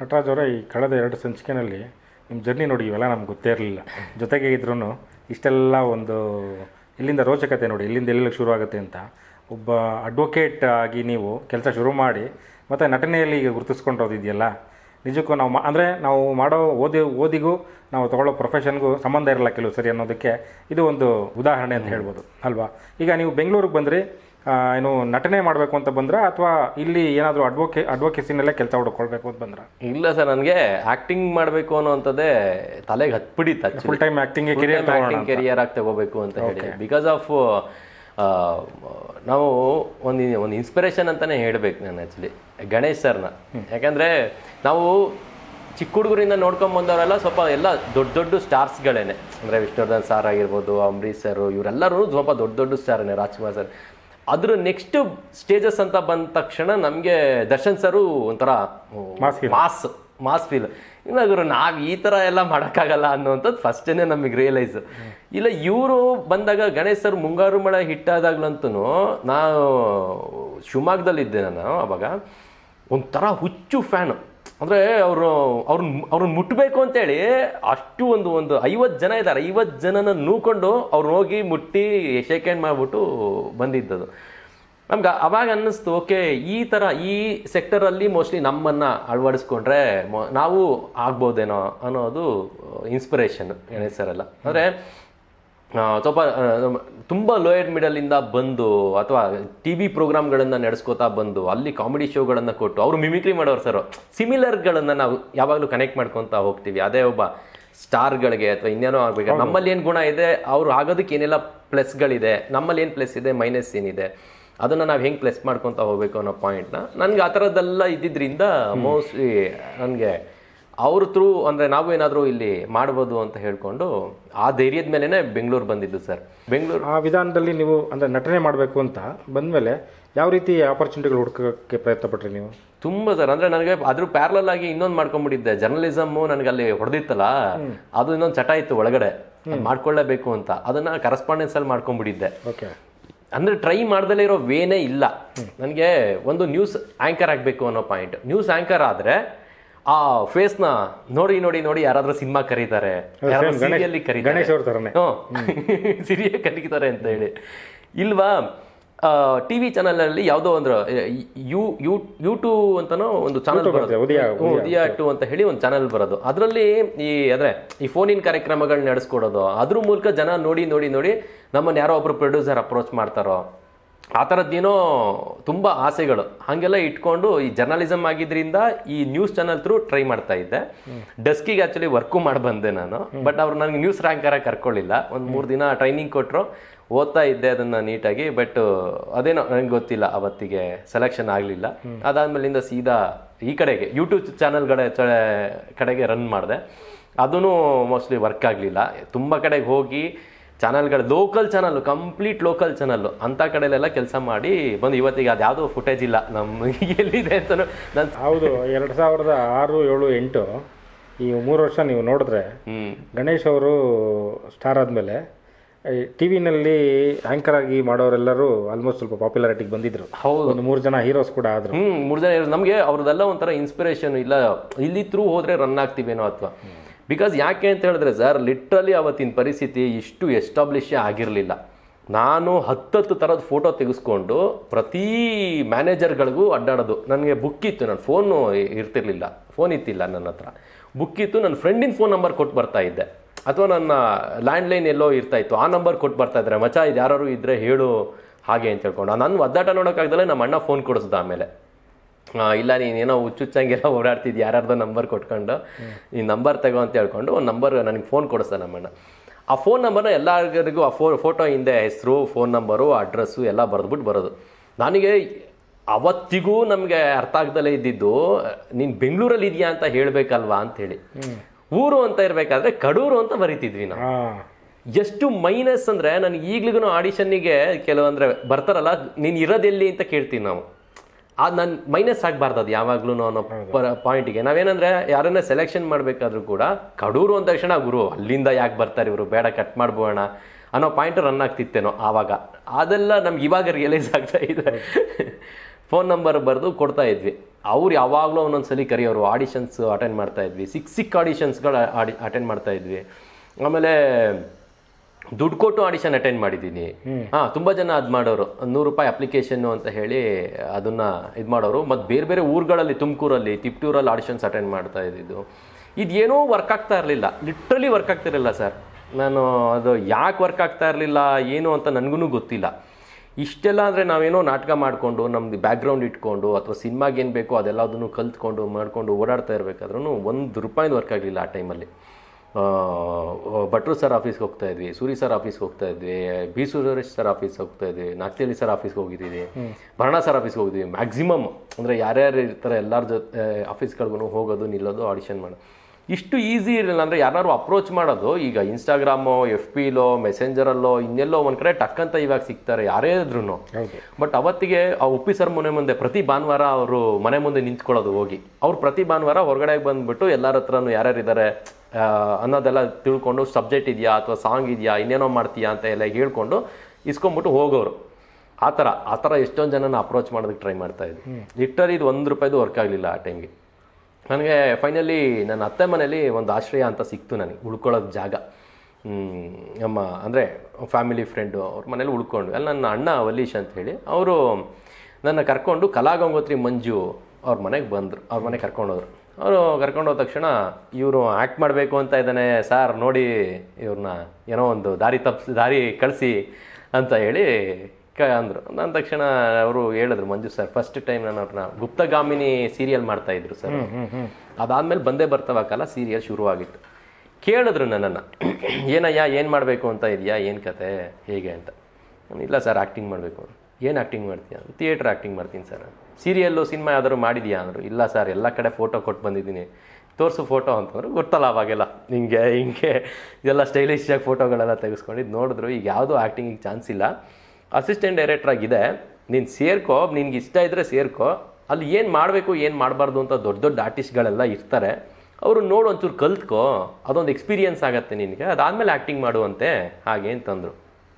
ನಟರಾಜ್ ಅವರೇ ಈ ಕಳೆದ ಎರಡು ಸಂಚಿಕೆನಲ್ಲಿ ನಿಮ್ಮ ಜರ್ನಿ ನೋಡಿ ಇವೆಲ್ಲ ನಮ್ಗೆ ಗೊತ್ತೇ ಇರಲಿಲ್ಲ ಜೊತೆಗೆ ಇದ್ರೂ ಇಷ್ಟೆಲ್ಲ ಒಂದು ಇಲ್ಲಿಂದ ರೋಚಕತೆ ನೋಡಿ ಇಲ್ಲಿಂದ ಎಲ್ಲಿ ಶುರು ಆಗುತ್ತೆ ಅಂತ ಒಬ್ಬ ಅಡ್ವೊಕೇಟ್ ಆಗಿ ನೀವು ಕೆಲಸ ಶುರು ಮಾಡಿ ಮತ್ತು ನಟನೆಯಲ್ಲಿ ಈಗ ಗುರುತಿಸ್ಕೊಂಡಿರೋದು ಇದೆಯಲ್ಲ ನಿಜಕ್ಕೂ ನಾವು ಮಾ ಅಂದರೆ ನಾವು ಮಾಡೋ ಓದಿ ಓದಿಗೂ ನಾವು ತಗೊಳ್ಳೋ ಪ್ರೊಫೆಷನ್ಗೂ ಸಂಬಂಧ ಇರಲ್ಲ ಕೆಲವು ಸರಿ ಅನ್ನೋದಕ್ಕೆ ಇದು ಒಂದು ಉದಾಹರಣೆ ಅಂತ ಹೇಳ್ಬೋದು ಅಲ್ವಾ ಈಗ ನೀವು ಬೆಂಗಳೂರಿಗೆ ಬಂದ್ರಿ ಆ, ಏನು ನಟನೆ ಮಾಡಬೇಕು ಅಂತ ಬಂದ್ರ ಅಥವಾ ಇಲ್ಲಿ ಏನಾದರೂ ಅಡ್ವೊಕೇ ಅಡ್ವೊಕೇಸಿನಲ್ಲೇ ಕೆಲಸ ಹುಡ್ಕೊಳ್ಬೇಕು ಅಂತ ಬಂದ್ರ ಇಲ್ಲ ಸರ್ ನನಗೆ ಆಕ್ಟಿಂಗ್ ಮಾಡಬೇಕು ಅನ್ನೋಂಥದ್ದೇ ತಲೆಗೆ ಹತ್ಬಿಡಿತ್ತು full time acting career acting career ಆಗಿ ತಗೋಬೇಕು ಅಂತ ಹೇಳಿ ಬಿಕಾಸ್ ಆಫ್ ನಾವು ಒಂದು ಒಂದು ಇನ್ಸ್ಪಿರೇಷನ್ ಅಂತಾನೆ ಹೇಳ್ಬೇಕು ನಾನು ಆ್ಯಕ್ಚುಲಿ ಗಣೇಶ್ ಸರ್ನ ಯಾಕಂದ್ರೆ ನಾವು ಚಿಕ್ಕ ಹುಡುಗರಿಂದ ನೋಡ್ಕೊಂಡ್ ಬಂದವರೆಲ್ಲ ಸ್ವಲ್ಪ ಎಲ್ಲ ದೊಡ್ಡ ದೊಡ್ಡ ಸ್ಟಾರ್ಸ್ಗಳೇನೆ ಅಂದ್ರೆ ವಿಷ್ಣುವರ್ಧನ್ ಸರ್ ಆಗಿರ್ಬೋದು ಅಂಬರೀಶ್ ಸರ್ ಇವರೆಲ್ಲರೂ ಸ್ವಲ್ಪ ದೊಡ್ಡ ದೊಡ್ಡ ಸ್ಟಾರ್ನೇ ರಾಜ್ಕುಮಾರ್ ಸರ್ ಅದ್ರ ನೆಕ್ಸ್ಟ್ ಸ್ಟೇಜಸ್ ಅಂತ ಬಂದ ತಕ್ಷಣ ನಮಗೆ ದರ್ಶನ್ ಸರು ಒಂಥರ Mass hero. Mass mass feel ಇಲ್ಲ ಗುರು ನಾವ್ ಈ ತರ ಎಲ್ಲ ಮಾಡಕ್ಕಾಗಲ್ಲ ಅನ್ನುವಂಥದ್ದು ಫಸ್ಟೇನೆ ನಮಗೆ ರಿಯಲೈಸ್ ಇಲ್ಲ ಇವರು ಬಂದಾಗ ಗಣೇಶ್ ಸರ್ ಮುಂಗಾರು ಮಳೆ ಹಿಟ್ ಆದಾಗ್ಲಂತೂ ನಾವು ಶಿವಮೊಗ್ಗದಲ್ಲಿದ್ದೆ ನಾನು ಅವಾಗ ಒಂಥರ ಹುಚ್ಚು ಫ್ಯಾನು ಅಂದ್ರೆ ಅವರು ಅವ್ರನ್ನ ಅವ್ರನ್ನ ಮುಟ್ಟಬೇಕು ಅಂತೇಳಿ ಅಷ್ಟು ಒಂದು ಒಂದು ಐವತ್ತು ಜನ ಇದ್ದಾರೆ ಐವತ್ತು ಜನನ ನೂಕೊಂಡು ಅವ್ರನ್ನ ಹೋಗಿ ಮುಟ್ಟಿ ಶೇಕ್ ಹ್ಯಾಂಡ್ ಮಾಡ್ಬಿಟ್ಟು ಬಂದಿದ್ದದು ನಮ್ಗೆ ಅವಾಗ ಅನ್ನಿಸ್ತು ಓಕೆ ಈ ಥರ ಈ ಸೆಕ್ಟರಲ್ಲಿ ಮೋಸ್ಟ್ಲಿ ನಮ್ಮನ್ನು ಅಳವಡಿಸ್ಕೊಂಡ್ರೆ ಮೊ- ನಾವು ಆಗ್ಬೋದೇನೋ ಅನ್ನೋದು ಇನ್ಸ್ಪಿರೇಷನ್ ಗಣೇಶ್ ಸರ್ ಎಲ್ಲ ಅಂದರೆ ಸ್ವಲ್ಪ ಆ, ತುಂಬ ಲೋಯರ್ ಮಿಡಲಿಂದ ಬಂದು ಅಥವಾ ಟಿ ವಿ ಪ್ರೋಗ್ರಾಮ್ಗಳನ್ನು ನಡೆಸ್ಕೋತಾ ಬಂದು ಅಲ್ಲಿ ಕಾಮಿಡಿ ಶೋಗಳನ್ನು ಕೊಟ್ಟು ಅವರು ಮಿಮಿಕ್ರಿ ಮಾಡೋರು ಸರ್ ಸಿಮಿಲರ್ಗಳನ್ನು ನಾವು ಯಾವಾಗಲೂ ಕನೆಕ್ಟ್ ಮಾಡ್ಕೊತಾ ಹೋಗ್ತೀವಿ ಅದೇ ಒಬ್ಬ ಸ್ಟಾರ್ಗಳಿಗೆ ಅಥವಾ ಇನ್ನೇನೋ ಆಗ್ಬೇಕು ನಮ್ಮಲ್ಲಿ ಏನು ಗುಣ ಇದೆ ಅವ್ರು ಆಗೋದಕ್ಕೆ ಏನೆಲ್ಲ ಪ್ಲಸ್ಗಳಿದೆ ನಮ್ಮಲ್ಲಿ ಏನು ಪ್ಲಸ್ ಇದೆ ಮೈನಸ್ ಏನಿದೆ ಅದನ್ನು ನಾವು ಹೆಂಗೆ ಪ್ಲಸ್ ಮಾಡ್ಕೊತಾ ಹೋಗ್ಬೇಕು ಅನ್ನೋ ಪಾಯಿಂಟ್ನ ನನಗೆ ಆ ಥರದ್ದೆಲ್ಲ ಇದ್ದಿದ್ರಿಂದ ಮೋಸ್ಟ್ಲಿ ನನಗೆ ಅವ್ರ ಥ್ರೂ ಅಂದರೆ ನಾವು ಏನಾದರೂ ಇಲ್ಲಿ ಮಾಡ್ಬೋದು ಅಂತ ಹೇಳ್ಕೊಂಡು ಆ ಧೈರ್ಯದ ಮೇಲೆನೆ ಬೆಂಗಳೂರು ಬಂದಿದ್ದು ಸರ್ ಬೆಂಗಳೂರು ಆ ವಿಧಾನದಲ್ಲಿ ನೀವು ಅಂದರೆ ನಟನೆ ಮಾಡಬೇಕು ಅಂತ ಬಂದಮೇಲೆ ಯಾವ ರೀತಿ ಆಪರ್ಚುನಿಟಿಗಳು ಹುಡುಕೋಕ್ಕೆ ಪ್ರಯತ್ನ ಪಟ್ರಿ ನೀವು ತುಂಬ ಸರ್ ಅಂದ್ರೆ ನನಗೆ ಅದ್ರ ಪ್ಯಾರಲಲ್ ಆಗಿ ಇನ್ನೊಂದು ಮಾಡ್ಕೊಂಡ್ಬಿಟ್ಟಿದ್ದೆ ಜರ್ನಲಿಸಮ್ ನನಗೆ ಅಲ್ಲಿ ಹೊಡೆದಿತ್ತಲ್ಲ ಅದು ಇನ್ನೊಂದು ಚಟ ಇತ್ತು ಒಳಗಡೆ ಅದ್ ಮಾಡ್ಕೊಳ್ಳೇಬೇಕು ಅಂತ ಅದನ್ನ ಕರೆಸ್ಪಾಂಡೆನ್ಸ್ ಅಲ್ಲಿ ಮಾಡ್ಕೊಂಡ್ಬಿಟ್ಟಿದ್ದೆ ಓಕೆ ಅಂದ್ರೆ ಟ್ರೈ ಮಾಡ್ದಲೇ ಇರೋ ವೇನೇ ಇಲ್ಲ ನನಗೆ ಒಂದು ನ್ಯೂಸ್ ಆಂಕರ್ ಆಗಬೇಕು ಅನ್ನೋ ಪಾಯಿಂಟ್ ನ್ಯೂಸ್ ಆಂಕರ್ ಆದ್ರೆ ಆ ಫೇಸ್ನ ನೋಡಿ ನೋಡಿ ನೋಡಿ ಯಾರಾದ್ರೂ ಸಿನಿಮಾ ಕರೀತಾರೆ ಯಾರಾದ್ರೂ ಗಣೇಶ್- serial ಗೆ ಕರೀತಾರೆ ಗಣೇಶ್ ಅವ್ರ ಥರನೇ ಸಿರಿಯ ಕಲಿತಾರೆ ಅಂತ ಹೇಳಿ ಇಲ್ವಾ ಟಿ ವಿ ಚಾನಲಲ್ಲಿ ಯಾವುದೋ ಒಂದು ಯು ಯು ಯೂಟ್ಯೂಬ್ ಅಂತನೋ ಒಂದು ಚಾನಲ್ YouTube ಬರುತ್ತೆ ಬರುತ್ತೆ, ಉದಯ- ಹ್ಮ್, ಉದಯ ಟು ಅಂತ ಹೇಳಿ ಒಂದು ಚಾನಲ್ ಬರೋದು ಅದರಲ್ಲಿ ಈ ಅಂದ್ರೆ ಈ ಫೋನಿನ ಕಾರ್ಯಕ್ರಮಗಳನ್ನ ನಡೆಸ್ಕೊಡೋದು ಅದ್ರ ಮೂಲಕ ಜನ ನೋಡಿ ನೋಡಿ ನೋಡಿ ನಮ್ಮನ್ನ ಯಾರೋ ಒಬ್ರು ಪ್ರೊಡ್ಯೂಸರ್ ಅಪ್ರೋಚ್ ಮಾಡ್ತಾರೋ ಆ ಥರದ್ದೇನೋ ತುಂಬ ಆಸೆಗಳು ಹಾಗೆಲ್ಲ ಇಟ್ಕೊಂಡು ಈ ಜರ್ನಲಿಸಮ್ ಆಗಿದ್ರಿಂದ ಈ ನ್ಯೂಸ್ ಚಾನಲ್ ಥ್ರೂ ಟ್ರೈ ಮಾಡ್ತಾ ಇದ್ದೆ ಡೆಸ್ಕಿಗೆ ಆ್ಯಕ್ಚುಲಿ ವರ್ಕು ಮಾಡಿ ಬಂದೆ ನಾನು ಬಟ್ ಅವ್ರು ನನಗೆ ನ್ಯೂಸ್ ರ್ಯಾಂಕರ ಕರ್ಕೊಳ್ಳಿಲ್ಲ ಒಂದು ಮೂರು ದಿನ ಟ್ರೈನಿಂಗ್ ಕೊಟ್ಟರು ಓದ್ತಾ ಇದ್ದೆ ಅದನ್ನು ನೀಟಾಗಿ ಬಟ್ ಅದೇನೋ ನನಗೆ ಗೊತ್ತಿಲ್ಲ ಅವತ್ತಿಗೆ ಸೆಲೆಕ್ಷನ್ ಆಗಲಿಲ್ಲ ಅದಾದ್ಮೇಲಿಂದ ಸೀದಾ ಈ ಕಡೆಗೆ ಯೂಟ್ಯೂಬ್ ಚಾನಲ್ಗಳ ಕಡೆಗೆ ರನ್ ಮಾಡಿದೆ ಅದೂ ಮೋಸ್ಟ್ಲಿ ವರ್ಕ್ ಆಗಲಿಲ್ಲ ತುಂಬ ಕಡೆಗೆ ಹೋಗಿ ಚಾನಲ್ಗಳು local channel complete local channel ಅಂತ ಕಡೆಲೆಲ್ಲ ಕೆಲಸ ಮಾಡಿ ಬಂದು ಇವತ್ತಿಗೆ ಅದು ಯಾವುದೋ ಫುಟೇಜ್ ಇಲ್ಲ ನಮ್ಮ ಎಲ್ಲಿದೆ ಅಂತಲೂ ನಾನು ಹೌದು ಎರಡು ಸಾವಿರದ ಆರು ಏಳು ಎಂಟು ಈ ಮೂರು ವರ್ಷ ನೀವು ನೋಡಿದ್ರೆ ಹ್ಮ್ ಗಣೇಶ್ ಅವರು ಸ್ಟಾರ್ ಆದಮೇಲೆ ಟಿ ವಿನಲ್ಲಿ ಆ್ಯಂಕರ್ ಆಗಿ ಮಾಡೋರೆಲ್ಲರೂ ಆಲ್ಮೋಸ್ಟ್ ಸ್ವಲ್ಪ ಪಾಪ್ಯುಲಾರಿಟಿಗೆ ಬಂದಿದ್ರು ಹೌದು ಒಂದು ಮೂರು ಜನ ಹೀರೋಸ್ ಕೂಡ ಆದರು ಹ್ಮ್ ಮೂರು ಜನ ಇರೋದು. ನಮ್ಗೆ ಅವ್ರದ್ದೆಲ್ಲ ಒಂಥರ ಇನ್ಸ್ಪಿರೇಷನ್ ಇಲ್ಲ ಇಲ್ಲಿ ಥ್ರೂ ಹೋದ್ರೆ ರನ್ ಆಗ್ತೀವೇನೋ ಅಥವಾ ಬಿಕಾಸ್ ಯಾಕೆ ಅಂತ ಹೇಳಿದ್ರೆ ಸರ್ ಲಿಟ್ರಲಿ ಅವತ್ತಿನ ಪರಿಸ್ಥಿತಿ ಇಷ್ಟು ಎಸ್ಟಾಬ್ಲಿಷೇ ಆಗಿರಲಿಲ್ಲ ನಾನು ಹತ್ತತ್ತು ಥರದ ಫೋಟೋ ತೆಗೆಸ್ಕೊಂಡು ಪ್ರತಿ ಮ್ಯಾನೇಜರ್ಗಳಿಗೂ ಅಡ್ಡಾಡೋದು ನನಗೆ ಬುಕ್ ಇತ್ತು ನನ್ನ ಫೋನು ಇರ್ತಿರ್ಲಿಲ್ಲ ಫೋನ್ ಇತ್ತಿಲ್ಲ ನನ್ನ ಹತ್ರ ಬುಕ್ ಇತ್ತು ನನ್ನ ಫ್ರೆಂಡಿನ ಫೋನ್ ನಂಬರ್ ಕೊಟ್ಟು ಬರ್ತಾ ಇದ್ದೆ ಅಥವಾ ನನ್ನ ಲ್ಯಾಂಡ್ಲೈನ್ ಎಲ್ಲೋ ಇರ್ತಾ ಇತ್ತು ಆ ನಂಬರ್ ಕೊಟ್ಟು ಬರ್ತಾ ಇದ್ರೆ ಮಚ ಇದು ಯಾರು ಇದ್ರೆ ಹೇಳು ಹಾಗೆ ಅಂತ ಹೇಳ್ಕೊಂಡು ನನ್ನ ಒದ್ದಾಟ ನೋಡೋಕ್ಕಾಗ್ದಲೆ ನಮ್ಮ ಅಣ್ಣ ಫೋನ್ ಕೊಡಿಸ್ದ ಆಮೇಲೆ ಆ, ಇಲ್ಲ ನೀನೇನೋ ಹುಚ್ಚುಚ್ಚಂಗೆಲ್ಲ ಓಡಾಡ್ತಿದ್ದು ಯಾರ್ಯಾರ್ದೋ ನಂಬರ್ ಕೊಟ್ಕೊಂಡು ಈ ನಂಬರ್ ತಗೋ ಅಂತ ಹೇಳ್ಕೊಂಡು ಒಂದು ನಂಬರ್ ನನಗೆ ಫೋನ್ ಕೊಡಿಸ್ದ ನಮ್ಮಣ್ಣ ಆ ಫೋನ್ ನಂಬರ್ನ ಎಲ್ಲರಿಗೂ ಆ ಫೋ ಫೋಟೋ ಹಿಂದೆ ಹೆಸರು ಫೋನ್ ನಂಬರು ಅಡ್ರೆಸ್ಸು ಎಲ್ಲ ಬರೆದ್ಬಿಟ್ಟು ಬರೋದು ನನಗೆ ಅವತ್ತಿಗೂ ನಮಗೆ ಅರ್ಥ ಆಗ್ದಲೇ ಇದ್ದಿದ್ದು ನೀನು ಬೆಂಗಳೂರಲ್ಲಿ ಇದೆಯಾ ಅಂತ ಹೇಳಬೇಕಲ್ವಾ ಅಂತೇಳಿ ಊರು ಅಂತ ಇರಬೇಕಾದ್ರೆ ಕಡೂರು ಅಂತ ಬರಿತಿದ್ವಿ ನಾವು ಹಾಂ ಎಷ್ಟು ಮೈನಸ್ ಅಂದ್ರೆ ನನಗೆ ಈಗ್ಲಿಗೂ ಆಡಿಷನ್ನಿಗೆ ಕೆಲವಂದ್ರೆ ಬರ್ತಾರಲ್ಲ ನೀನು ಇರೋದೆಲ್ಲಿ ಅಂತ ಕೇಳ್ತೀವಿ ನಾವು ಅದು ನಾನು ಮೈನಸ್ ಆಗಬಾರ್ದು ಅದು ಯಾವಾಗ್ಲೂ ಅನ್ನೋ ಪಾಯಿಂಟಿಗೆ ನಾವೇನಂದ್ರೆ ಯಾರನ್ನ ಸೆಲೆಕ್ಷನ್ ಮಾಡಬೇಕಾದ್ರೂ ಕೂಡ ಕಡೂರು ಅಂದ ತಕ್ಷಣ ಗುರು ಅಲ್ಲಿಂದ ಯಾಕೆ ಬರ್ತಾರೆ ಇವರು ಬೇಡ ಕಟ್ ಮಾಡ್ಬೋಣ ಅನ್ನೋ ಪಾಯಿಂಟ್ ರನ್ ಆಗ್ತಿತ್ತೇನೋ ಆವಾಗ ಅದೆಲ್ಲ ನಮ್ಗೆ ಇವಾಗ ರಿಯಲೈಸ್ ಆಗ್ತಾ ಇದೆ ಫೋನ್ ನಂಬರ್ ಬರೆದು ಕೊಡ್ತಾ ಇದ್ವಿ ಅವ್ರು ಯಾವಾಗಲೂ ಒಂದೊಂದ್ಸಲಿ ಕರೆಯೋರು ಆಡಿಷನ್ಸ್ ಅಟೆಂಡ್ ಮಾಡ್ತಾ ಇದ್ವಿ ಸಿಕ್ ಸಿಕ್ ಆಡಿಷನ್ಸ್ಗಳು ಆಡಿ ಅಟೆಂಡ್ ಮಾಡ್ತಾ ಇದ್ವಿ ಆಮೇಲೆ ದುಡ್ಡು ಕೊಟ್ಟು ಆಡಿಷನ್ ಅಟೆಂಡ್ ಮಾಡಿದ್ದೀನಿ ಹಾಂ ತುಂಬ ಜನ ಅದು ಮಾಡೋರು ನೂರು ರೂಪಾಯಿ ಅಪ್ಲಿಕೇಶನ್ ಅಂತ ಹೇಳಿ ಅದನ್ನ ಇದು ಮಾಡೋರು ಮತ್ತು ಬೇರೆ ಬೇರೆ ಊರುಗಳಲ್ಲಿ ತುಮಕೂರಲ್ಲಿ ತಿಪ್ಟೂರಲ್ಲಿ ಆಡಿಷನ್ಸ್ ಅಟೆಂಡ್ ಮಾಡ್ತಾ ಇದ್ದಿದ್ದು ಇದೇನೋ ವರ್ಕ್ ಆಗ್ತಾ ಇರಲಿಲ್ಲ ಲಿಟ್ರಲಿ ವರ್ಕ್ ಆಗ್ತಿರಲಿಲ್ಲ ಸರ್ ನಾನು ಅದು ಯಾಕೆ ವರ್ಕ್ ಆಗ್ತಾ ಇರಲಿಲ್ಲ ಏನು ಅಂತ ನನಗೂ ಗೊತ್ತಿಲ್ಲ ಇಷ್ಟೆಲ್ಲ ಅಂದರೆ ನಾವೇನೋ ನಾಟಕ ಮಾಡಿಕೊಂಡು ನಮ್ದು ಬ್ಯಾಕ್ಗ್ರೌಂಡ್ ಇಟ್ಕೊಂಡು ಅಥವಾ ಸಿನಿಮಾಗೆ ಏನು ಬೇಕೋ ಅದೆಲ್ಲದನ್ನು ಕಲ್ತ್ಕೊಂಡು ಮಾಡಿಕೊಂಡು ಓಡಾಡ್ತಾ ಇರಬೇಕಾದ್ರೂ ಒಂದು ರೂಪಾಯಿದು ವರ್ಕ್ ಆಗಲಿಲ್ಲ ಆ ಟೈಮಲ್ಲಿ ಭಟ್ರು ಸರ್ ಆಫೀಸ್ಗೆ ಹೋಗ್ತಾ ಇದ್ವಿ ಸೂರಿ ಸರ್ ಆಫೀಸ್ಗೆ ಹೋಗ್ತಾ ಇದ್ವಿ ಬಿ ಸುರೇಶ್ ಸರ್ ಆಫೀಸ್ ಹೋಗ್ತಾ ಇದ್ವಿ ನಾಗ್ತೇಳಿ ಸರ್ ಆಫೀಸ್ಗೆ ಹೋಗಿದ್ದೀವಿ ಭರಣ ಸರ್ ಆಫೀಸ್ಗೆ ಹೋಗಿದ್ವಿ ಮ್ಯಾಕ್ಸಿಮಮ್ ಅಂದರೆ ಯಾರ್ಯಾರು ಇರ್ತಾರೆ ಎಲ್ಲರ ಜೊತೆ ಆಫೀಸ್ಗಳಿಗೂ ಹೋಗೋದು ನಿಲ್ಲೋದು ಆಡಿಷನ್ ಮಾಡೋದು ಇಷ್ಟು ಈಸಿ ಇರಲಿಲ್ಲ ಅಂದರೆ ಯಾರು ಅಪ್ರೋಚ್ ಮಾಡೋದು ಈಗ ಇನ್ಸ್ಟಾಗ್ರಾಮೋ ಎಫ್ ಪಿಲೋ ಮೆಸೆಂಜರಲ್ಲೋ ಇನ್ನೆಲ್ಲೋ ಒಂದು ಕಡೆ ಟಕ್ ಅಂತ ಇವಾಗ ಸಿಗ್ತಾರೆ ಯಾರೇ ಇದ್ರೂ ಹೌದು ಬಟ್ ಅವತ್ತಿಗೆ ಆ ಉಪ್ಪಿ ಸರ್ ಮನೆ ಮುಂದೆ ಪ್ರತಿ ಭಾನುವಾರ ಅವರು ಮನೆ ಮುಂದೆ ನಿಂತ್ಕೊಳ್ಳೋದು ಹೋಗಿ ಅವ್ರು ಪ್ರತಿ ಭಾನುವಾರ ಹೊರಗಡೆ ಬಂದ್ಬಿಟ್ಟು ಎಲ್ಲರ ಹತ್ರನೂ ಯಾರ್ಯಾರಿದ್ದಾರೆ ಆ, ಅನ್ನೋದೆಲ್ಲ ತಿಳ್ಕೊಂಡು ಸಬ್ಜೆಕ್ಟ್ ಇದೆಯಾ ಅಥವಾ ಸಾಂಗ್ ಇದೆಯಾ ಇನ್ನೇನೋ ಮಾಡ್ತೀಯಾ ಅಂತ ಎಲ್ಲ ಹೇಳ್ಕೊಂಡು ಇಸ್ಕೊಂಬಿಟ್ಟು ಹೋಗೋರು ಆ ಥರ ಆ ಥರ ಎಷ್ಟೊಂದು ಜನನ ಅಪ್ರೋಚ್ ಮಾಡೋದಕ್ಕೆ ಟ್ರೈ ಮಾಡ್ತಾ ಇದ್ವಿ ಲಿಟ್ರಲಿ ಇದು ಒಂದು ರೂಪಾಯಿದು ವರ್ಕ್ ಆಗಲಿಲ್ಲ ಆ ಟೈಮ್ಗೆ ನನಗೆ ಫೈನಲಿ ನನ್ನ ಅತ್ತೆ ಮನೇಲಿ ಒಂದು ಆಶ್ರಯ ಅಂತ ಸಿಕ್ತು ನನಗೆ ಉಳ್ಕೊಳ್ಳೋದು ಜಾಗ ಹ್ಮ್, ನಮ್ಮ ಅಂದರೆ ಫ್ಯಾಮಿಲಿ ಫ್ರೆಂಡು ಅವ್ರ ಮನೇಲಿ ಉಳ್ಕೊಂಡು ಅಲ್ಲಿ ನನ್ನ ಅಣ್ಣ ವಲೀಶ್ ಅಂತ ಹೇಳಿ ಅವರು ನನ್ನ ಕರ್ಕೊಂಡು ಕಲಾಗಂಗೋತ್ರಿ ಮಂಜು ಅವ್ರ ಮನೆಗೆ ಬಂದರು ಅವ್ರ ಮನೆಗೆ ಕರ್ಕೊಂಡೋದ್ರು ಅವರು ಕರ್ಕೊಂಡು ಹೋದ ತಕ್ಷಣ ಇವರು ಆ್ಯಕ್ಟ್ ಮಾಡಬೇಕು ಅಂತ ಇದ್ದಾನೆ ಸರ್ ನೋಡಿ ಇವ್ರನ್ನ ಏನೋ ಒಂದು ದಾರಿ ತಪ್ಪಿಸಿ ದಾರಿ ಕಳಿಸಿ ಅಂತ ಹೇಳಿ ಕ ಅಂದರು ನನ್ನ ತಕ್ಷಣ ಅವರು ಹೇಳಿದ್ರು ಮಂಜು ಸರ್ ಫಸ್ಟ್ ಟೈಮ್ ನಾನು ಅವ್ರನ್ನ ಗುಪ್ತಗಾಮಿನಿ ಸೀರಿಯಲ್ ಮಾಡ್ತಾ ಇದ್ರು ಸರ್ ಅದಾದ್ಮೇಲೆ ಬಂದೇ ಬರ್ತಾವಕ್ಕಲ್ಲ ಸೀರಿಯಲ್ ಶುರುವಾಗಿತ್ತು ಕೇಳಿದ್ರು ನನ್ನನ್ನು ಏನಯ್ಯ ಏನು ಮಾಡಬೇಕು ಅಂತ ಇದೆಯಾ ಏನು ಕತೆ ಹೇಗೆ ಅಂತ ನಾನು, ಇಲ್ಲ ಸರ್ ಆ್ಯಕ್ಟಿಂಗ್ ಮಾಡಬೇಕು ಏನು ಆ್ಯಕ್ಟಿಂಗ್ ಮಾಡ್ತೀಯ ಥಿಯೇಟ್ರ್ ಆ್ಯಕ್ಟಿಂಗ್ ಮಾಡ್ತೀನಿ ಸರ್ ಸೀರಿಯಲ್ಲು ಸಿನಿಮಾ ಯಾವ್ದಾದ್ರು ಮಾಡಿದ್ಯಾ ಅಂದರು ಇಲ್ಲ ಸರ್ ಎಲ್ಲ ಕಡೆ ಫೋಟೋ ಕೊಟ್ಟು ಬಂದಿದ್ದೀನಿ ತೋರಿಸು ಫೋಟೋ ಅಂತಂದ್ರು ಗೊತ್ತಲ್ಲ ಅವಾಗೆಲ್ಲ ಹಿಂಗೆ ಹಿಂಗೆ ಇದೆಲ್ಲ ಸ್ಟೈಲಿಶಾಗಿ ಫೋಟೋಗಳೆಲ್ಲ ತೆಗೆಸ್ಕೊಂಡಿದ್ದು ನೋಡಿದ್ರು ಈಗ ಯಾವುದೂ ಆ್ಯಕ್ಟಿಂಗಿಗೆ ಚಾನ್ಸ್ ಇಲ್ಲ ಅಸಿಸ್ಟೆಂಟ್ ಡೈರೆಕ್ಟರ್ ಆಗಿದೆ ನೀನು ಸೇರ್ಕೋ ನಿನ್ಗೆ ಇಷ್ಟ ಇದ್ದರೆ ಸೇರ್ಕೋ ಅಲ್ಲಿ ಏನು ಮಾಡಬೇಕು ಏನು ಮಾಡಬಾರ್ದು ಅಂತ ದೊಡ್ಡ ದೊಡ್ಡ ಆರ್ಟಿಸ್ಟ್ಗಳೆಲ್ಲ ಇರ್ತಾರೆ ಅವರು ನೋಡು ಒಂಚೂರು ಕಲ್ತ್ಕೋ ಅದೊಂದು ಎಕ್ಸ್ಪೀರಿಯನ್ಸ್ ಆಗತ್ತೆ ನಿನಗೆ ಅದಾದಮೇಲೆ ಆ್ಯಕ್ಟಿಂಗ್ ಮಾಡುವಂತೆ ಹಾಗೆ ಅಂತಂದರು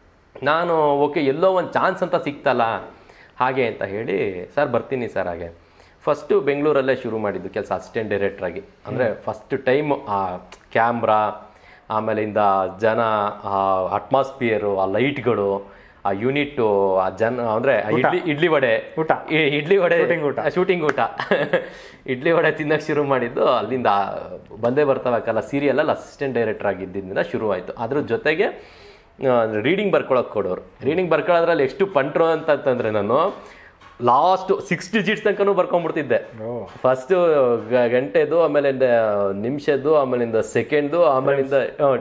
ನಾನು ಓಕೆ ಎಲ್ಲೋ ಒಂದು ಚಾನ್ಸ್ ಅಂತ ಸಿಕ್ತಲ್ಲ ಹಾಗೆ ಅಂತ ಹೇಳಿ ಸರ್ ಬರ್ತೀನಿ ಸರ್ ಹಾಗೆ ಫಸ್ಟು ಬೆಂಗಳೂರಲ್ಲೇ ಶುರು ಮಾಡಿದ್ದು ಕೆಲಸ ಅಸಿಸ್ಟೆಂಟ್ ಡೈರೆಕ್ಟ್ರಾಗಿ ಅಂದರೆ ಫಸ್ಟ್ ಟೈಮ್ ಆ ಕ್ಯಾಮ್ರಾ ಆಮೇಲಿಂದ ಜನ ಆ ಅಟ್ಮಾಸ್ಫಿಯರು ಆ ಲೈಟ್ಗಳು ಆ ಯೂನಿಟ್ಟು ಆ ಜನ ಅಂದರೆ ಇಡ್ಲಿ ಇಡ್ಲಿ ವಡೆ ಊಟ. ಈ- ಇಡ್ಲಿ ವಡೆ Shooting ಊಟ. ಶೂಟಿಂಗ್ ಊಟ ಇಡ್ಲಿ ವಡೆ ತಿನ್ನಕ್ಕೆ ಶುರು ಮಾಡಿದ್ದು ಅಲ್ಲಿಂದ ಬಂದೇ ಬರ್ತಾವಕ್ಕಲ್ಲ ಸೀರಿಯಲಲ್ಲಿ ಅಸಿಸ್ಟೆಂಟ್ ಡೈರೆಕ್ಟರ್ ಆಗಿದ್ದರಿಂದ ಶುರುವಾಯಿತು ಅದ್ರ ಜೊತೆಗೆ ರೀಡಿಂಗ್ ಬರ್ಕೊಳಕ್ಕೆ ಕೊಡೋರು ರೀಡಿಂಗ್ ಬರ್ಕೊಳ್ಳೋದ್ರಲ್ಲಿ ಎಷ್ಟು ಪಂಟ್ರು ಅಂತಂದ್ರೆ ನಾನು ಲಾಸ್ಟ್ ಸಿಕ್ಸ್ ಡಿಜಿಟ್ಸ್ ತನಕನೂ ಬರ್ಕೊಂಡ್ಬಿಡ್ತಿದ್ದೆ ಓ ಫಸ್ಟು ಗಂಟೆದು ಆಮೇಲಿಂದ ನಿಮಿಷದ್ದು ಆಮೇಲಿಂದ ಸೆಕೆಂಡು ಆಮೇಲಿಂದ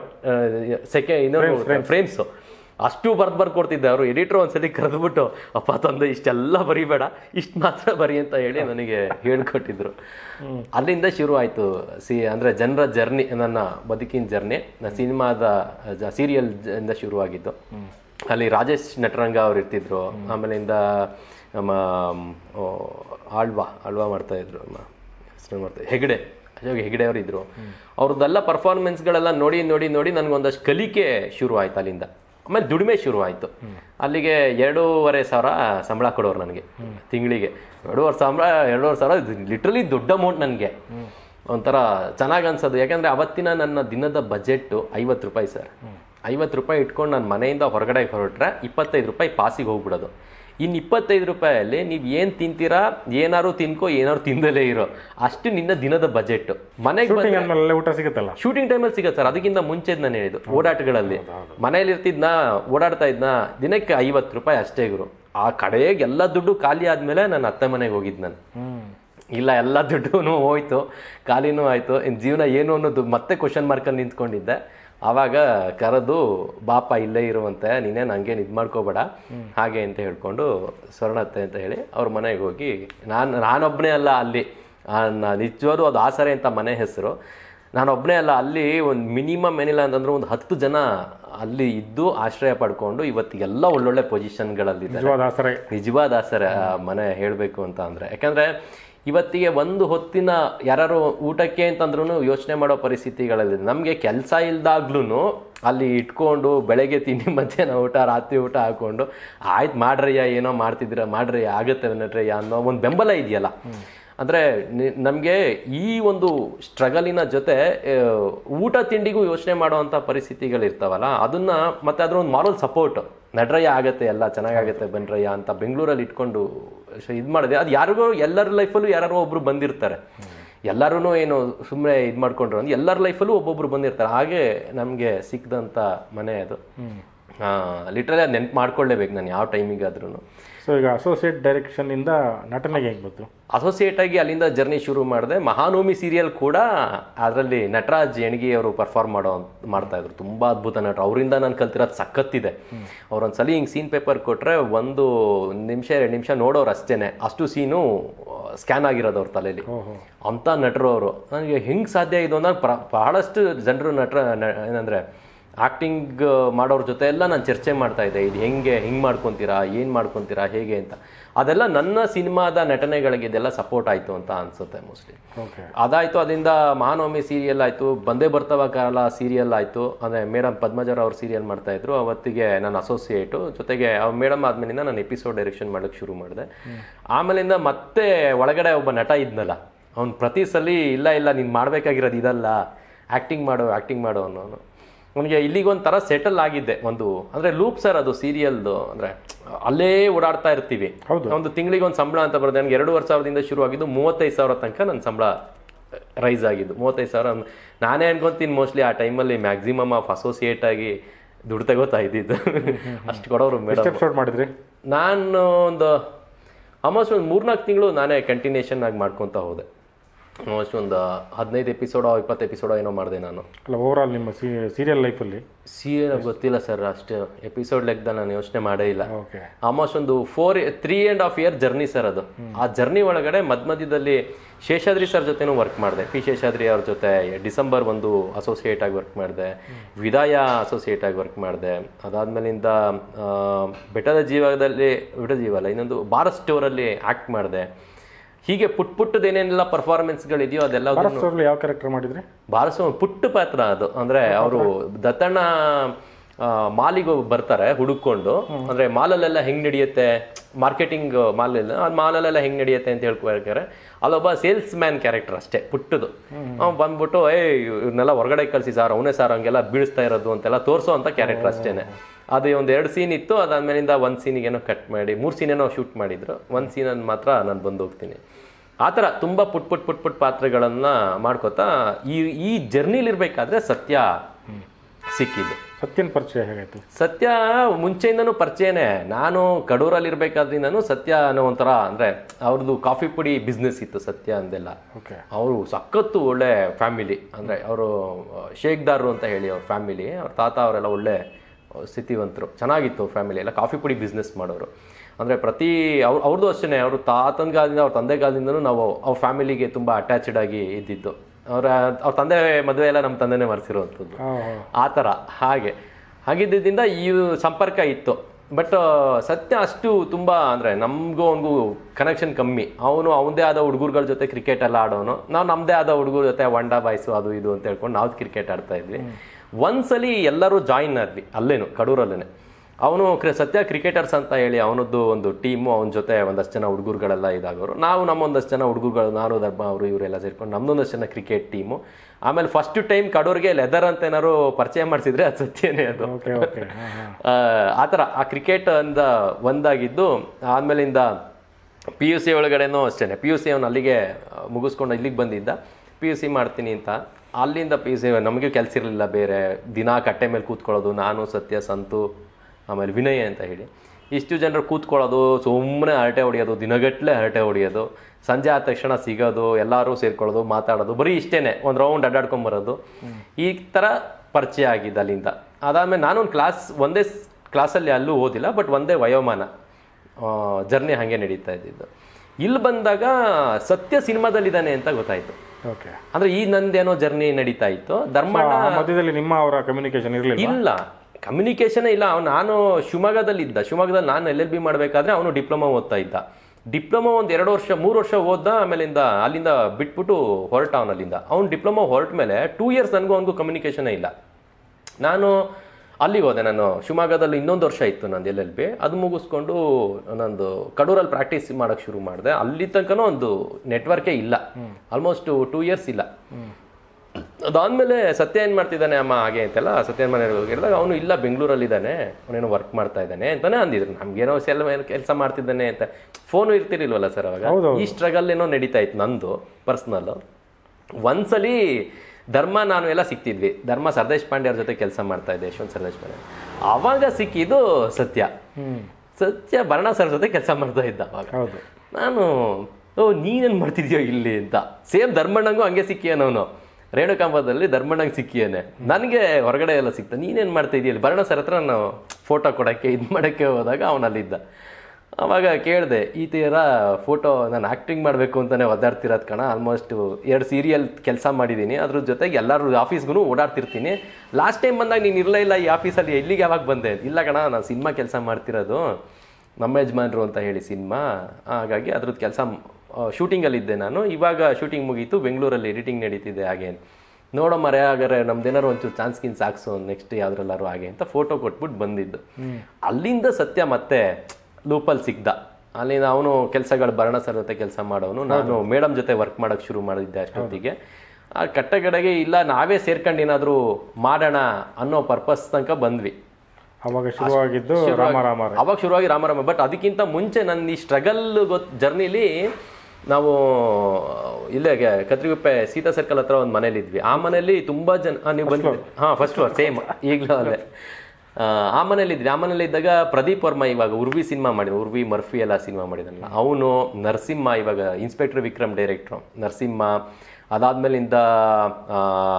ಸೆಕೆಂಡ್ ಇನ್ನೊಂದು ಫ್ರೇಮ್ಸು ಅಷ್ಟು ಬರ್ದು ಬರ್ದು ಕೊಡ್ತಿದ್ದೆ ಅವರು ಎಡಿಟ್ರ್ ಒಂದ್ಸಲಿ ಕರೆದ್ಬಿಟ್ಟು ಅಪ್ಪ ತಂದೆ ಇಷ್ಟೆಲ್ಲ ಬರಿಬೇಡ ಇಷ್ಟು ಮಾತ್ರ ಬರಿ ಅಂತ ಹೇಳಿ ನನಗೆ ಹೇಳ್ಕೊಟ್ಟಿದ್ರು ಅಲ್ಲಿಂದ ಶುರು ಆಯಿತು ಸಿ ಅಂದರೆ ಜನರ ಜರ್ನಿ ನನ್ನ ಬದುಕಿನ ಜರ್ನಿ ಸಿನಿಮಾದ ಸೀರಿಯಲ್ ಇಂದ ಶುರುವಾಗಿದ್ದು ಅಲ್ಲಿ ರಾಜೇಶ್ ನಟರಂಗ ಅವ್ರು ಇರ್ತಿದ್ರು ಆಮೇಲಿಂದ ನಮ್ಮ ಮ್, ಓ, ಆಳ್ವಾ ಆಳ್ವಾ ಮಾಡ್ತಾ ಇದ್ರು ನಮ್ಮ ಹೆಸರು ಮಾಡ್ತಾ ಹೆಗಡೆ ಅಶೋಕ್ ಹೆಗಡೆ ಅವರು ಇದ್ರು ಅವ್ರದ್ದೆಲ್ಲ ಪರ್ಫಾರ್ಮೆನ್ಸ್ಗಳೆಲ್ಲ ನೋಡಿ ನೋಡಿ ನೋಡಿ ನನಗೊಂದಷ್ಟು ಕಲಿಕೆ ಶುರು ಆಯ್ತು ಅಲ್ಲಿಂದ ಆಮೇಲೆ ದುಡಿಮೆ ಶುರು ಆಯಿತು ಅಲ್ಲಿಗೆ ಎರಡೂವರೆ ಸಾವಿರ ಸಂಬಳ ಕೊಡೋರು ನನಗೆ ತಿಂಗಳಿಗೆ ಎರಡೂವರೆ ಸಂಬಳ ಎರಡೂವರೆ ಸಾವಿರ ಲಿಟ್ರಲಿ ದೊಡ್ಡ ಅಮೌಂಟ್ ನನಗೆ ಒಂಥರ ಚೆನ್ನಾಗಿ ಅನ್ಸೋದು ಯಾಕಂದರೆ ಅವತ್ತಿನ ನನ್ನ ದಿನದ ಬಜೆಟ್ಟು ಐವತ್ತು ರೂಪಾಯಿ ಸರ್ ಐವತ್ತು ರೂಪಾಯಿ ಇಟ್ಕೊಂಡು ನಾನು ಮನೆಯಿಂದ ಹೊರಗಡೆ ಹೊರಟ್ರೆ ಇಪ್ಪತ್ತೈದು ರೂಪಾಯಿ ಪಾಸಿಗೆ ಹೋಗ್ಬಿಡೋದು ಇನ್ನು ಇಪ್ಪತ್ತೈದು ರೂಪಾಯಲ್ಲಿ ನೀವು ಏನು ತಿಂತೀರಾ ಏನಾರು ತಿನ್ಕೋ ಏನಾರು ತಿಂದಲೇ ಇರೋ ಅಷ್ಟು ನಿನ್ನ ದಿನದ ಬಜೆಟ್ ಮನೆಗೆ ಶೂಟಿಂಗ್ ಅಂದ್ಮೇಲೆ ಊಟ ಸಿಗುತ್ತಲ್ಲ ಶೂಟಿಂಗ್ ಟೈಮಲ್ಲಿ ಸಿಗತ್ತೆ ಸರ್ ಅದಕ್ಕಿಂತ ಮುಂಚೆ ನಾನು ಹೇಳಿದ್ದು ಓಡಾಟಗಳಲ್ಲಿ ಮನೇಲಿ ಇರ್ತಿದ್ನ ಓಡಾಡ್ತಾ ಇದ್ನ ದಿನಕ್ಕೆ ಐವತ್ತು ರೂಪಾಯಿ ಅಷ್ಟೇ ಗುರು ಆ ಕಡೆಗೆ ಎಲ್ಲ ದುಡ್ಡು ಖಾಲಿ ಆದ್ಮೇಲೆ ನಾನು ಅತ್ತೆ ಮನೆಗೆ ಹೋಗಿದ್ದು ನಾನು ಹ್ಮ್ ಇಲ್ಲ ಎಲ್ಲ ದುಡ್ಡು ಹೋಯ್ತು ಖಾಲಿನೂ ಆಯ್ತು ಇನ್ ಜೀವನ ಏನು ಅನ್ನೋದು ಮತ್ತೆ ಕ್ವಶನ್ ಮಾರ್ಕಲ್ಲಿ ನಿಂತ್ಕೊಂಡಿದ್ದೆ ಆವಾಗ ಕರೆದು ಬಾಪ ಇಲ್ಲೇ ಇರುವಂತೆ ನೀನೇನು ಹಂಗೇನು ಇದು ಮಾಡ್ಕೋಬೇಡ ಹಾಗೆ ಅಂತ ಹೇಳ್ಕೊಂಡು ಸ್ವರ್ಣತ್ತೆ ಅಂತ ಹೇಳಿ ಅವ್ರ ಮನೆಗೆ ಹೋಗಿ ನಾನು ನಾನೊಬ್ಬನೇ ಅಲ್ಲ ಅಲ್ಲಿ ನಿಜವಾದ ಅದು ಆಸರೆ ಅಂತ ಮನೆ ಹೆಸರು ನಾನೊಬ್ಬನೇ ಅಲ್ಲ ಅಲ್ಲಿ ಒಂದು ಮಿನಿಮಮ್ ಏನಿಲ್ಲ ಅಂತಂದ್ರೆ ಒಂದು ಹತ್ತು ಜನ ಅಲ್ಲಿ ಇದ್ದು ಆಶ್ರಯ ಪಡ್ಕೊಂಡು ಇವತ್ತಿಗೆಲ್ಲ ಒಳ್ಳೊಳ್ಳೆ ಪೊಸಿಷನ್ಗಳಲ್ಲಿದ್ದಾರೆ ನಿಜವಾದ ಆಸರೆ ನಿಜವಾದ ಆಸರೆ ಆ ಮನೆ ಹೇಳಬೇಕು ಅಂತ ಅಂದರೆ ಯಾಕಂದರೆ ಇವತ್ತಿಗೆ ಒಂದು ಹೊತ್ತಿನ ಯಾರು ಊಟಕ್ಕೆ ಅಂತಂದ್ರೂ ಯೋಚನೆ ಮಾಡೋ ಪರಿಸ್ಥಿತಿಗಳಲ್ಲಿ ನಮಗೆ ಕೆಲಸ ಇಲ್ದಾಗ್ಲೂ ಅಲ್ಲಿ ಇಟ್ಕೊಂಡು ಬೆಳಗ್ಗೆ ತಿಂಡಿ ಮಧ್ಯಾಹ್ನ ಊಟ ರಾತ್ರಿ ಊಟ ಹಾಕೊಂಡು ಆಯ್ತು ಮಾಡ್ರಯ್ಯ ಏನೋ ಮಾಡ್ತಿದ್ದೀರಾ ಮಾಡ್ರಯ್ಯ ಆಗುತ್ತೆ ನಟ್ರಯ್ಯ ಅನ್ನೋ ಒಂದು ಬೆಂಬಲ ಇದೆಯಲ್ಲ ಅಂದರೆ ನಮಗೆ ಈ ಒಂದು ಸ್ಟ್ರಗಲಿನ ಜೊತೆ ಆ, ಊಟ ತಿಂಡಿಗೂ ಯೋಚನೆ ಮಾಡುವಂಥ ಪರಿಸ್ಥಿತಿಗಳಿರ್ತಾವಲ್ಲ ಅದನ್ನ ಮತ್ತೆ ಅದ್ರ ಒಂದು ಮಾರಲ್ ಸಪೋರ್ಟ್ ನಡ್ರಯ್ಯ ಆಗತ್ತೆ ಎಲ್ಲ ಚೆನ್ನಾಗಾಗತ್ತೆ ಬನ್ರಯ್ಯ ಅಂತ ಬೆಂಗಳೂರಲ್ಲಿ ಇಟ್ಕೊಂಡು ಇದು ಮಾಡಿದೆ ಅದು ಯಾರಿಗೋ ಎಲ್ಲರ ಲೈಫಲ್ಲೂ ಯಾರೋ ಒಬ್ರು ಬಂದಿರ್ತಾರೆ ಎಲ್ಲರೂ ಏನು ಸುಮ್ಮನೆ ಇದು ಮಾಡ್ಕೊಂಡ್ರು ಅಂದ್ರೆ ಎಲ್ಲರ ಲೈಫಲ್ಲೂ ಒಬ್ಬೊಬ್ರು ಬಂದಿರ್ತಾರೆ ಹಾಗೆ ನಮಗೆ ಸಿಕ್ಕಿದಂಥ ಮನೆ ಅದು ಲಿಟ್ರಲಿ ಅದು ನೆನ್ಪು ಮಾಡ್ಕೊಳ್ಳೇಬೇಕು ನಾನು ಯಾವ ಟೈಮಿಗಾದ್ರೂ ಸೊ ಈಗ ಅಸೋಸಿಯೇಟ್ ಡೈರೆಕ್ಷನ್ನಿಂದ ನಟನೆಗೆ ಹೆಂಗೆ ಬಂತು ಅಸೋಸಿಯೇಟ್ ಆಗಿ ಅಲ್ಲಿಂದ ಜರ್ನಿ ಶುರು ಮಾಡಿದೆ ಮಹಾನವಮಿ ಸೀರಿಯಲ್ ಕೂಡ ಅದರಲ್ಲಿ ನಟರಾಜ್ ಎಣಗಿ ಅವರು ಪರ್ಫಾರ್ಮ್ ಮಾಡೋ ಮಾಡ್ತಾ ಇದ್ರು ತುಂಬಾ ಅದ್ಭುತ ನಟರು ಅವರಿಂದ ನಾನು ಕಲ್ತಿರೋದು ಸಖತ್ತಿದೆ ಅವ್ರೊಂದ್ಸಲಿ ಹಿಂಗೆ ಸೀನ್ ಪೇಪರ್ ಕೊಟ್ರೆ ಒಂದು ನಿಮಿಷ ಎರಡು ನಿಮಿಷ ನೋಡೋರು ಅಷ್ಟೇನೆ ಅಷ್ಟು ಸೀನು ಸ್ಕ್ಯಾನ್ ಆಗಿರೋದು ಅವ್ರ ತಲೆಯಲ್ಲಿ ಓಹೋ ಅಂಥ ನಟರು ಅವರು ನನಗೆ ಹೆಂಗೆ ಸಾಧ್ಯ ಇದು ಅಂದ್ರೆ ಪ್ರ ಬಹಳಷ್ಟು ಜನರು ನಟರ ನ- ಏನಂದ್ರೆ ಆಕ್ಟಿಂಗ್ ಮಾಡೋರ ಜೊತೆ ಎಲ್ಲ ನಾನು ಚರ್ಚೆ ಮಾಡ್ತಾ ಇದ್ದೆ ಇದು ಹೆಂಗೆ ಹಿಂಗೆ ಮಾಡ್ಕೊತೀರಾ ಏನು ಮಾಡ್ಕೊತೀರಾ ಹೇಗೆ ಅಂತ ಅದೆಲ್ಲ ನನ್ನ ಸಿನಿಮಾದ ನಟನೆಗಳಿಗೆ ಇದೆಲ್ಲ ಸಪೋರ್ಟ್ ಆಯಿತು ಅಂತ ಅನ್ಸುತ್ತೆ ಮೋಸ್ಟ್ಲಿ ಓಕೆ ಅದಾಯಿತು ಅದರಿಂದ ಮಹಾನವಮಿ ಸೀರಿಯಲ್ ಆಯಿತು ಬಂದೇ ಬರ್ತವ ಕಾಲ ಸೀರಿಯಲ್ ಆಯಿತು ಅಂದರೆ ಮೇಡಮ್ ಪದ್ಮಜರ ಅವ್ರು ಸೀರಿಯಲ್ ಮಾಡ್ತಾ ಇದ್ರು ಅವತ್ತಿಗೆ ನಾನು ಅಸೋಸಿಯೇಟು ಜೊತೆಗೆ ಅವ್ರು ಮೇಡಮ್ ಆದ್ಮೇಲಿಂದ ನಾನು ಎಪಿಸೋಡ್ ಡೈರೆಕ್ಷನ್ ಮಾಡೋಕ್ಕೆ ಶುರು ಮಾಡಿದೆ ಆಮೇಲಿಂದ ಮತ್ತೆ ಒಳಗಡೆ ಒಬ್ಬ ನಟ ಇದ್ನಲ್ಲ ಅವ್ನು ಪ್ರತಿ ಸಲ ಇಲ್ಲ ಇಲ್ಲ ನೀನು ಮಾಡಬೇಕಾಗಿರೋದು ಇದಲ್ಲ ಆ್ಯಕ್ಟಿಂಗ್ ಮಾಡು ಆ್ಯಕ್ಟಿಂಗ್ ಮಾಡು ಅನ್ನೋನು ನಮಗೆ ಇಲ್ಲಿಗೊಂಥರ ಸೆಟಲ್ ಆಗಿದ್ದೆ ಒಂದು ಅಂದರೆ ಲೂಪ್ ಸರ್ ಅದು ಸೀರಿಯಲ್ದು ಅಂದರೆ ಅಲ್ಲೇ ಓಡಾಡ್ತಾ ಇರ್ತೀವಿ ಹೌದು. ಒಂದು ತಿಂಗಳಿಗೆ ಒಂದು ಸಂಬಳ ಅಂತ ಬರುತ್ತೆ ನನಗೆ ಎರಡೂವರೆ ಸಾವಿರದಿಂದ ಶುರು ಆಗಿದ್ದು ಮೂವತ್ತೈದು ಸಾವಿರ ತನಕ ನನ್ನ ಸಂಬಳ ರೈಸ್ ಆಗಿದ್ದು ಮೂವತ್ತೈದು ಸಾವಿರ ಅಂದ್- ನಾನೇ ಅನ್ಕೊಂತೀನಿ ಮೋಸ್ಟ್ಲಿ ಆ ಟೈಮಲ್ಲಿ ಮ್ಯಾಕ್ಸಿಮಮ್ ಆಫ್ ಅಸೋಸಿಯೇಟ್ ಆಗಿ ದುಡ್ಡು ತಗೋತಾ ಇದ್ದಿದ್ದು ಅಷ್ಟು ಕೊಡೋರು ಎಷ್ಟು ಮೇಡಮ್ ಎಪಿಸೋಡ್ ಮಾಡಿದ್ರಿ ನಾನು ಒಂದು ಆಲ್ಮೋಸ್ಟ್ ಒಂದು ಮೂರ್ನಾಲ್ಕು ತಿಂಗಳು ನಾನೇ ಕಂಟಿನ್ಯೂಷನ್ ಆಗಿ ಮಾಡ್ಕೊತಾ ಹೋದೆ ಆಲ್ಮೋಸ್ಟ್ ಒಂದು ಹದಿನೈದು ಎಪಿಸೋಡೋ ಇಪ್ಪತ್ತು ಎಪಿಸೋಡೋ ಏನೋ ಮಾಡಿದೆ ನಾನು ಅಲ್ಲ ಓವರಾಲ್ ನಿಮ್ಮ ಸೀರಿಯಲ್ ಲೈಫಲ್ಲಿ ಸೀರಿಯಲ್ ಗೊತ್ತಿಲ್ಲ ಸರ್ ಅಷ್ಟು ಎಪಿಸೋಡ್ ಲೆಕ್ಕದಲ್ಲಿ ನಾನು ಯೋಚನೆ ಮಾಡೇ ಇಲ್ಲ ಓಕೆ ಆಲ್ಮೋಸ್ಟ್ ಒಂದು four three and half year journey sir ಅದು ಆ ಜರ್ನಿ ಒಳಗಡೆ ಮಧ್ಯ ಮಧ್ಯದಲ್ಲಿ ಶೇಷಾದ್ರಿ ಸರ್ ಜೊತೆನೂ ವರ್ಕ್ ಮಾಡಿದೆ ಪಿ ಶೇಷಾದ್ರಿ ಅವ್ರ ಜೊತೆ ಡಿಸೆಂಬರ್ ಒಂದು ಅಸೋಸಿಯೇಟ್ ಆಗಿ ವರ್ಕ್ ಮಾಡಿದೆ ವಿದಾಯ ಅಸೋಸಿಯೇಟ್ ಆಗಿ ವರ್ಕ್ ಮಾಡಿದೆ ಅದಾದ್ಮೇಲಿಂದ ಆ, ಬೆಟ್ಟದ ಜೀವದಲ್ಲಿ ಬೆಟ್ಟದ ಜೀವ ಅಲ್ಲ ಇನ್ನೊಂದು ಭಾರತ್ ಸ್ಟೋರಲ್ಲಿ ಆ್ಯಕ್ಟ್ ಮಾಡಿದೆ ಹೀಗೆ ಪುಟ್ ಪುಟ್ಟದ ಏನೇನೆಲ್ಲ ಪರ್ಫಾರ್ಮೆನ್ಸ್ಗಳಿದೆಯೋ ಅದೆಲ್ಲ ಭಾರತ್ ಸ್ಟೋರ್ಲಿ ಯಾವ ಕ್ಯಾರೆಕ್ಟರ್ ಮಾಡಿದ್ರಿ ಭಾರತ ಒಂದು ಪುಟ್ಟ ಪಾತ್ರ ಅದು ಅಂದ್ರೆ ಅವರು ದತ್ತಣ್ಣ ಆ, ಮಾಲಿಗೆ ಬರ್ತಾರೆ ಹುಡುಕೊಂಡು ಅಂದ್ರೆ ಮಾಲಲ್ಲೆಲ್ಲ ಹೆಂಗ್ ನಡೆಯುತ್ತೆ ಮಾರ್ಕೆಟಿಂಗ್ ಮಾಲ್ ಆ ಮಾಲಲ್ಲೆಲ್ಲ ಹೆಂಗ್ ನಡೆಯುತ್ತೆ ಅಂತ ಹೇಳ್ಕೊಬೇಕಾರೆ ಅಲ್ಲೊಬ್ಬ ಸೇಲ್ಸ್ ಮ್ಯಾನ್ ಕ್ಯಾರೆಕ್ಟರ್ ಅಷ್ಟೇ ಪುಟ್ಟದು ಅವ್ನು ಬಂದ್ಬಿಟ್ಟು ಏ ಇವ್ರನ್ನೆಲ್ಲ ಹೊರಗಡೆ ಕಳ್ಸಿ ಸರ್ ಅವನೇ ಸರ್ ಹಂಗೆಲ್ಲ ಬೀಳಿಸ್ತಾ ಇರೋದು ಅಂತೆಲ್ಲ ತೋರಿಸೋ ಅಂತ ಕ್ಯಾರೆಕ್ಟರ್ ಅಷ್ಟೇನೆ ಅದು ಒಂದು ಎರಡು ಸೀನ್ ಇತ್ತು ಅದಾದ್ಮೇಲಿಂದ ಒಂದು ಸೀನಿಗೆ ಏನೋ ಕಟ್ ಮಾಡಿ ಮೂರು ಸೀನ್ ಏನೋ ಶೂಟ್ ಮಾಡಿದ್ರು ಒಂದು ಸೀನಲ್ಲಿ ಮಾತ್ರ ನಾನು ಬಂದು ಹೋಗ್ತೀನಿ ಆ ಥರ ತುಂಬ ಪುಟ್ ಪುಟ್ ಪುಟ್ ಪುಟ್ ಪಾತ್ರಗಳನ್ನ ಮಾಡ್ಕೋತಾ ಈ ಈ ಜರ್ನಿಲಿರ್ಬೇಕಾದ್ರೆ ಸತ್ಯ ಸಿಕ್ಕಿದ್ದು ಸತ್ಯನ ಪರಿಚಯ ಹೇಗಾಯ್ತು ಸತ್ಯ ಮುಂಚೆಯಿಂದನೂ ಪರಿಚಯನೇ ನಾನು ಕಡೂರಲ್ಲಿ ಇರ್ಬೇಕಾದ್ರಿಂದನೂ ಸತ್ಯ ಅನ್ನೋ ಒಂಥರ ಅಂದ್ರೆ ಅವ್ರದ್ದು ಕಾಫಿ ಪುಡಿ ಬಿಸ್ನೆಸ್ ಇತ್ತು ಸತ್ಯ ಅಂದೆಲ್ಲ ಓಕೆ ಅವರು ಸಖತ್ತು ಒಳ್ಳೆ ಫ್ಯಾಮಿಲಿ ಅಂದರೆ ಅವರು ಶೇಖ್ದಾರರು ಅಂತ ಹೇಳಿ ಅವ್ರ ಫ್ಯಾಮಿಲಿ ಅವ್ರ ತಾತ ಅವರೆಲ್ಲ ಒಳ್ಳೆ ಸ್ಥಿತಿವಂತರು ಚೆನ್ನಾಗಿತ್ತು ಫ್ಯಾಮಿಲಿ ಎಲ್ಲ ಕಾಫಿ ಪುಡಿ ಬಿಸ್ನೆಸ್ ಮಾಡೋರು ಅಂದರೆ ಪ್ರತಿ ಅವ್ರ ಅವ್ರದ್ದು ಅಷ್ಟೇ ಅವರು ತಾತನ ಕಾಲದಿಂದ ಅವ್ರ ತಂದೆ ಕಾಲದಿಂದನೂ ನಾವು ಅವ್ರ ಫ್ಯಾಮಿಲಿಗೆ ತುಂಬ ಅಟ್ಯಾಚ್ಡ್ ಆಗಿ ಇದ್ದಿದ್ದು ಅವರ ಅವ್ರ ತಂದೆ ಮದುವೆ ಎಲ್ಲ ನಮ್ಮ ತಂದೆನೇ ಮರೆಸಿರುವಂಥದ್ದು ಹಾಂ ಆ ಥರ ಹಾಗೆ ಹಾಗಿದ್ದರಿಂದ ಈ ಸಂಪರ್ಕ ಇತ್ತು ಬಟ್ ಸತ್ಯ ಅಷ್ಟು ತುಂಬ ಅಂದರೆ ನಮಗೂ ಅವನಿಗೂ ಕನೆಕ್ಷನ್ ಕಮ್ಮಿ ಅವನು ಅವನದೇ ಆದ ಹುಡುಗರುಗಳ ಜೊತೆ ಕ್ರಿಕೆಟ್ ಎಲ್ಲ ಆಡೋನು ನಾವು ನಮ್ಮದೇ ಆದ ಹುಡುಗರ ಜೊತೆ ವಂಡಾ ಬಾಯ್ಸು ಅದು ಇದು ಅಂತ ಹೇಳ್ಕೊಂಡು ನಾವು ಕ್ರಿಕೆಟ್ ಆಡ್ತಾ ಇದ್ವಿ ಒಂದ್ಸಲಿ ಎಲ್ಲರೂ ಜಾಯಿನ್ ಆದ್ವಿ ಅಲ್ಲೇನು ಕಡೂರಲ್ಲೇನೆ ಅವನು ಕ್ರಿ ಸತ್ಯ ಕ್ರಿಕೆಟರ್ಸ್ ಅಂತ ಹೇಳಿ ಅವನದ್ದು ಒಂದು ಟೀಮು ಅವನ ಜೊತೆ ಒಂದಷ್ಟು ಜನ ಹುಡುಗರುಗಳೆಲ್ಲ ಇದಾಗೋರು ನಾವು ನಮ್ಮ ಒಂದಷ್ಟು ಜನ ಹುಡುಗರುಗಳು ನಾನು ದರ್ಬ ಅವರು ಇವರೆಲ್ಲ ಸೇರ್ಕೊಂಡು ನಮ್ದೊಂದಷ್ಟು ಜನ ಕ್ರಿಕೆಟ್ ಟೀಮು ಆಮೇಲೆ ಫಸ್ಟ್ ಟೈಮ್ ಕಡೂರ್ಗೆ ಲೆದರ್ ಅಂತ ಏನಾದ್ರು ಪರಿಚಯ ಮಾಡಿಸಿದ್ರೆ ಅದು ಸತ್ಯನೇ ಅದು ಓಕೆ ಓಕೆ ಹಾಂ ಹಾಂ ಆ, ಆ ಥರ ಆ ಕ್ರಿಕೆಟ್ ಅಂದ ಒಂದಾಗಿದ್ದು ಆಮೇಲಿಂದ ಪಿ ಯು ಸಿ ಒಳಗಡೆನೂ ಅಷ್ಟೇ ಪಿ ಯು ಸಿ ಅವನು ಅಲ್ಲಿಗೆ ಆ, ಮುಗಿಸ್ಕೊಂಡು ಇಲ್ಲಿಗೆ ಬಂದಿದ್ದ ಪಿ ಯು ಸಿ ಮಾಡ್ತೀನಿ ಅಂತ ಅಲ್ಲಿಂದ ಪಿ ಯು ಸಿ ನಮಗೆ ಕೆಲಸ ಇರಲಿಲ್ಲ ಬೇರೆ ದಿನ ಕಟ್ಟೆ ಮೇಲೆ ಕೂತ್ಕೊಳ್ಳೋದು ನಾನು ಸತ್ಯ ಸಂತು ಆಮೇಲೆ ವಿನಯ್ ಅಂತ ಹೇಳಿ ಇಷ್ಟು ಜನರು ಕೂತ್ಕೊಳ್ಳೋದು ಸುಮ್ಮನೆ ಹರಟೆ ಹೊಡಿಯೋದು ದಿನಗಟ್ಟಲೆ ಹರಟೆ ಹೊಡಿಯೋದು ಸಂಜೆ ಆದ ತಕ್ಷಣ ಸಿಗೋದು ಎಲ್ಲರೂ ಸೇರ್ಕೊಳ್ಳೋದು ಮಾತಾಡೋದು ಬರೀ ಇಷ್ಟೇನೆ ಒಂದು ರೌಂಡ್ ಅಡ್ಡಾಡ್ಕೊಂಬರೋದು ಈ ಥರ ಪರಿಚಯ ಆಗಿದ್ದು ಅಲ್ಲಿಂದ ಅದಾದಮೇಲೆ ನಾನೊಂದು ಕ್ಲಾಸ್ ಒಂದೇ ಕ್ಲಾಸಲ್ಲಿ ಅಲ್ಲೂ ಓದಿಲ್ಲ ಬಟ್ ಒಂದೇ ವಯೋಮಾನ ಜರ್ನಿ ಹಾಗೆ ನಡೀತಾ ಇದ್ದಿದ್ದು ಇಲ್ಲಿ ಬಂದಾಗ ಸತ್ಯ ಸಿನಿಮಾದಲ್ಲಿದ್ದಾನೆ ಅಂತ ಗೊತ್ತಾಯ್ತು ಓಕೆ ಅಂದ್ರೆ ಈ ನಂದೇನೋ ಜರ್ನಿ ನಡೀತಾ ಇತ್ತು ಧರ್ಮಣ್ಣ ಆ ಮಧ್ಯದಲ್ಲಿ ನಿಮ್ಮ ಅವರ ಕಮ್ಯುನಿಕೇಶನ್ ಇರಲಿಲ್ಲ ಇಲ್ಲ ಕಮ್ಯುನಿಕೇಶನ್ ಇಲ್ಲ ಅವ್ನು ನಾನು ಶಿವಮೊಗ್ಗದಲ್ಲಿ ಇದ್ದ ಶಿವಮೊಗ್ಗದಲ್ಲಿ ನಾನು ಎಲ್ ಎಲ್ ಬಿ ಮಾಡಬೇಕಾದ್ರೆ ಅವನು ಡಿಪ್ಲೊಮಾ ಓದ್ತಾ ಇದ್ದ ಡಿಪ್ಲೊಮಾ ಒಂದು ಎರಡು ವರ್ಷ ಮೂರು ವರ್ಷ ಓದ್ದ ಆಮೇಲಿಂದ ಅಲ್ಲಿಂದ ಬಿಟ್ಬಿಟ್ಟು ಹೊರಟ ಅವನು ಅಲ್ಲಿಂದ ಅವ್ನು ಡಿಪ್ಲೊಮಾ ಹೊರಟ ಮೇಲೆ ಟೂ ಇಯರ್ಸ್ ನನಗೂ ಅವನಿಗೂ ಕಮ್ಯುನಿಕೇಷನೇ ಇಲ್ಲ ನಾನು ಅಲ್ಲಿಗೆ ಹೋದೆ ನಾನು ಶಿವಮೊಗ್ಗದಲ್ಲಿ ಇನ್ನೊಂದು ವರ್ಷ ಇತ್ತು ನಂದು ಎಲ್ ಎಲ್ ಬಿ ಅದು ಮುಗಿಸ್ಕೊಂಡು ನಂದು ಕಡೂರಲ್ಲಿ ಪ್ರಾಕ್ಟೀಸ್ ಮಾಡೋಕ್ಕೆ ಶುರು ಮಾಡಿದೆ ಅಲ್ಲಿ ತನಕನೂ ಒಂದು ನೆಟ್ವರ್ಕೇ ಇಲ್ಲ ಆಲ್ಮೋಸ್ಟ್ ಟೂ ಇಯರ್ಸ್ ಇಲ್ಲ ಅದಾದ್ಮೇಲೆ ಸತ್ಯ ಏನು ಮಾಡ್ತಿದ್ದಾನೆ ಅಮ್ಮ ಹಾಗೆ ಅಂತೆಲ್ಲ ಸತ್ಯನ ಮನೆಗೆ ಹೋಗಿರ್ದಾಗ ಅವನು ಇಲ್ಲ ಬೆಂಗಳೂರಲ್ಲಿದ್ದಾನೆ ಅವನೇನೋ ವರ್ಕ್ ಮಾಡ್ತಾ ಇದ್ದಾನೆ ಅಂತಾನೆ ಅಂದಿದ್ರು ನಮ್ಗೇನೋ ಸೆಲ್ ಕೆಲಸ ಮಾಡ್ತಿದ್ದಾನೆ ಅಂತ ಫೋನು ಇರ್ತಿರ್ಲಿಲ್ವಲ್ಲ ಸರ್ ಅವಾಗ ಹೌದೌದು. ಈ ಸ್ಟ್ರಗಲ್ ಏನೋ ನಡೀತಾ ಇತ್ತು ನಂದು ಪರ್ಸ್ನಲ್ ಒಂದ್ಸಲಿ ಧರ್ಮ ನಾನು ಎಲ್ಲ ಸಿಕ್ತಿದ್ವಿ ಧರ್ಮ ಸರ್ದೇಶ್ ಪಾಂಡೆ ಅವ್ರ ಜೊತೆ ಕೆಲಸ ಮಾಡ್ತಾ ಇದ್ದೆ ಯಶವಂತ್ ಸರ್ದೇಶ್ ಪಾಂಡೆ ಅವಾಗ ಸಿಕ್ಕಿದ್ದು ಸತ್ಯ ಹ್ಞೂ ಸತ್ಯ ಭರಣ ಸರ್ ಜೊತೆ ಕೆಲಸ ಮಾಡ್ತಾ ಇದ್ದ ಅವಾಗ ಹೌದು ನಾನು ಓ ನೀನೇನು ಮಾಡ್ತಿದ್ಯೋ ಇಲ್ಲಿ ಅಂತ ಸೇಮ್ ಧರ್ಮಣ್ಣಂಗೂ ಹಂಗೆ ಸಿಕ್ಕಿಯನವನು ರೇಣುಕಾಂಬದಲ್ಲಿ ಧರ್ಮಣ್ಣಂಗೆ ಸಿಕ್ಕಿಯಾನೆ ನನಗೆ ಹೊರಗಡೆ ಎಲ್ಲ ಸಿಕ್ತ ನೀನೇನು ಮಾಡ್ತಾ ಇದೆಯಲ್ಲ ಭರಣ ಸರ್ ಹತ್ರ ನಾನು ಫೋಟೋ ಕೊಡೋಕ್ಕೆ ಇದು ಮಾಡೋಕ್ಕೆ ಹೋದಾಗ ಅವನಲ್ಲಿದ್ದ ಅವಾಗ ಕೇಳಿದೆ ಈ ಥರ ಫೋಟೋ ನಾನು ಆ್ಯಕ್ಟಿಂಗ್ ಮಾಡಬೇಕು ಅಂತಲೇ ಒದ್ದಾಡ್ತಿರೋದು ಕಣ ಆಲ್ಮೋಸ್ಟ್ ಎರಡು ಸೀರಿಯಲ್ ಕೆಲಸ ಮಾಡಿದ್ದೀನಿ ಅದ್ರ ಜೊತೆಗೆ ಎಲ್ಲರೂ ಆಫೀಸ್ಗೂ ಓಡಾಡ್ತಿರ್ತೀನಿ ಲಾಸ್ಟ್ ಟೈಮ್ ಬಂದಾಗ ನೀನು ಇರಲೇ ಇಲ್ಲ ಈ ಆಫೀಸಲ್ಲಿ ಎಲ್ಲಿಗೆ ಯಾವಾಗ ಬಂದೆ ಇಲ್ಲ ಕಣ ನಾನು ಸಿನಿಮಾ ಕೆಲಸ ಮಾಡ್ತಿರೋದು ನಮ್ಮ ಯಜಮಾನ್ರು ಅಂತ ಹೇಳಿ ಸಿನಿಮಾ ಹಾಗಾಗಿ ಅದ್ರದ್ದು ಕೆಲಸ ಶೂಟಿಂಗಲ್ಲಿದ್ದೆ ನಾನು ಇವಾಗ ಶೂಟಿಂಗ್ ಮುಗೀತು ಬೆಂಗಳೂರಲ್ಲಿ ಎಡಿಟಿಂಗ್ ನಡೀತಿದೆ ಹಾಗೆ ನೋಡೋ ಮರೆ ಹಾಗಾದ್ರೆ ನಮ್ದೇನಾರು ಒಂಚೂರು ಚಾನ್ಸ್ ಗಿನ್ಸ್ ಹಾಕ್ಸು ನೆಕ್ಸ್ಟ್ ಯಾವ್ದ್ರಲ್ಲಾರು ಹಾಗೆ ಅಂತ ಫೋಟೋ ಕೊಟ್ಬಿಟ್ಟು ಬಂದಿದ್ದು ಅಲ್ಲಿಂದ ಸತ್ಯ ಮತ್ತೆ ಲೂಪಲ್ಲಿ ಸಿಗ್ದ ಅಲ್ಲಿಂದ ಅವನು ಕೆಲಸಗಳು ಭರಣ ಸರ್ ಜೊತೆ ಕೆಲಸ ಮಾಡೋನು ನಾನು ಮೇಡಮ್ ಜೊತೆ ವರ್ಕ್ ಮಾಡೋಕೆ ಶುರು ಮಾಡಿದ್ದೆ ಅಷ್ಟೊತ್ತಿಗೆ ಆ ಕಟ್ಟಗಡೆಗೆ ಇಲ್ಲ ನಾವೇ ಸೇರ್ಕೊಂಡು ಏನಾದರೂ ಮಾಡೋಣ ಅನ್ನೋ ಪರ್ಪಸ್ ತನಕ ಬಂದ್ವಿ ಅವಾಗ ಶುರುವಾಗಿದ್ದು ರಾಮ ರಾಮ ಅವಾಗ ಶುರುವಾಗಿ ರಾಮರಾಮ ಬಟ್ ಅದಕ್ಕಿಂತ ಮುಂಚೆ ನನ್ನ ಈ ಸ್ಟ್ರಗಲ್ ಗೊತ್ ಜರ್ನಿಲಿ ನಾವು ಇಲ್ಲೇ ಗೆ- ಕತ್ರಿಗುಪ್ಪೆ ಸೀತಾ ಸರ್ಕಲ್ ಹತ್ರ ಒಂದು ಮನೇಲಿ ಇದ್ವಿ ಆ ಮನೇಲಿ ತುಂಬಾ ಜನ ಆ, ನೀವು ಬಂದಿದ್ರಿ ಹಾ ಫಸ್ಟ್ ಫ್ಲೋರ್ ಸೇಮ್ ಈಗಲೂ ಅಲ್ಲೇ ಆ, ಆ ಮನೇಲಿ ಇದ್ವಿ ಆ ಮನೇಲಿ ಇದ್ದಾಗ ಪ್ರದೀಪ್ ವರ್ಮ ಇವಾಗ ಉರ್ವಿ ಸಿನಿಮಾ ಮಾಡಿದ ಉರ್ವಿ ಮರ್ಫಿ ಎಲ್ಲ ಸಿನಿಮಾ ಮಾಡಿದನಲ್ಲ ಅವನು ನರಸಿಂಹ ಇವಾಗ ಇನ್ಸ್ಪೆಕ್ಟರ್ ವಿಕ್ರಮ್ ಡೈರೆಕ್ಟ್ರು ನರಸಿಂಹ ಅದಾದ್ಮೇಲಿಂದ ಆ,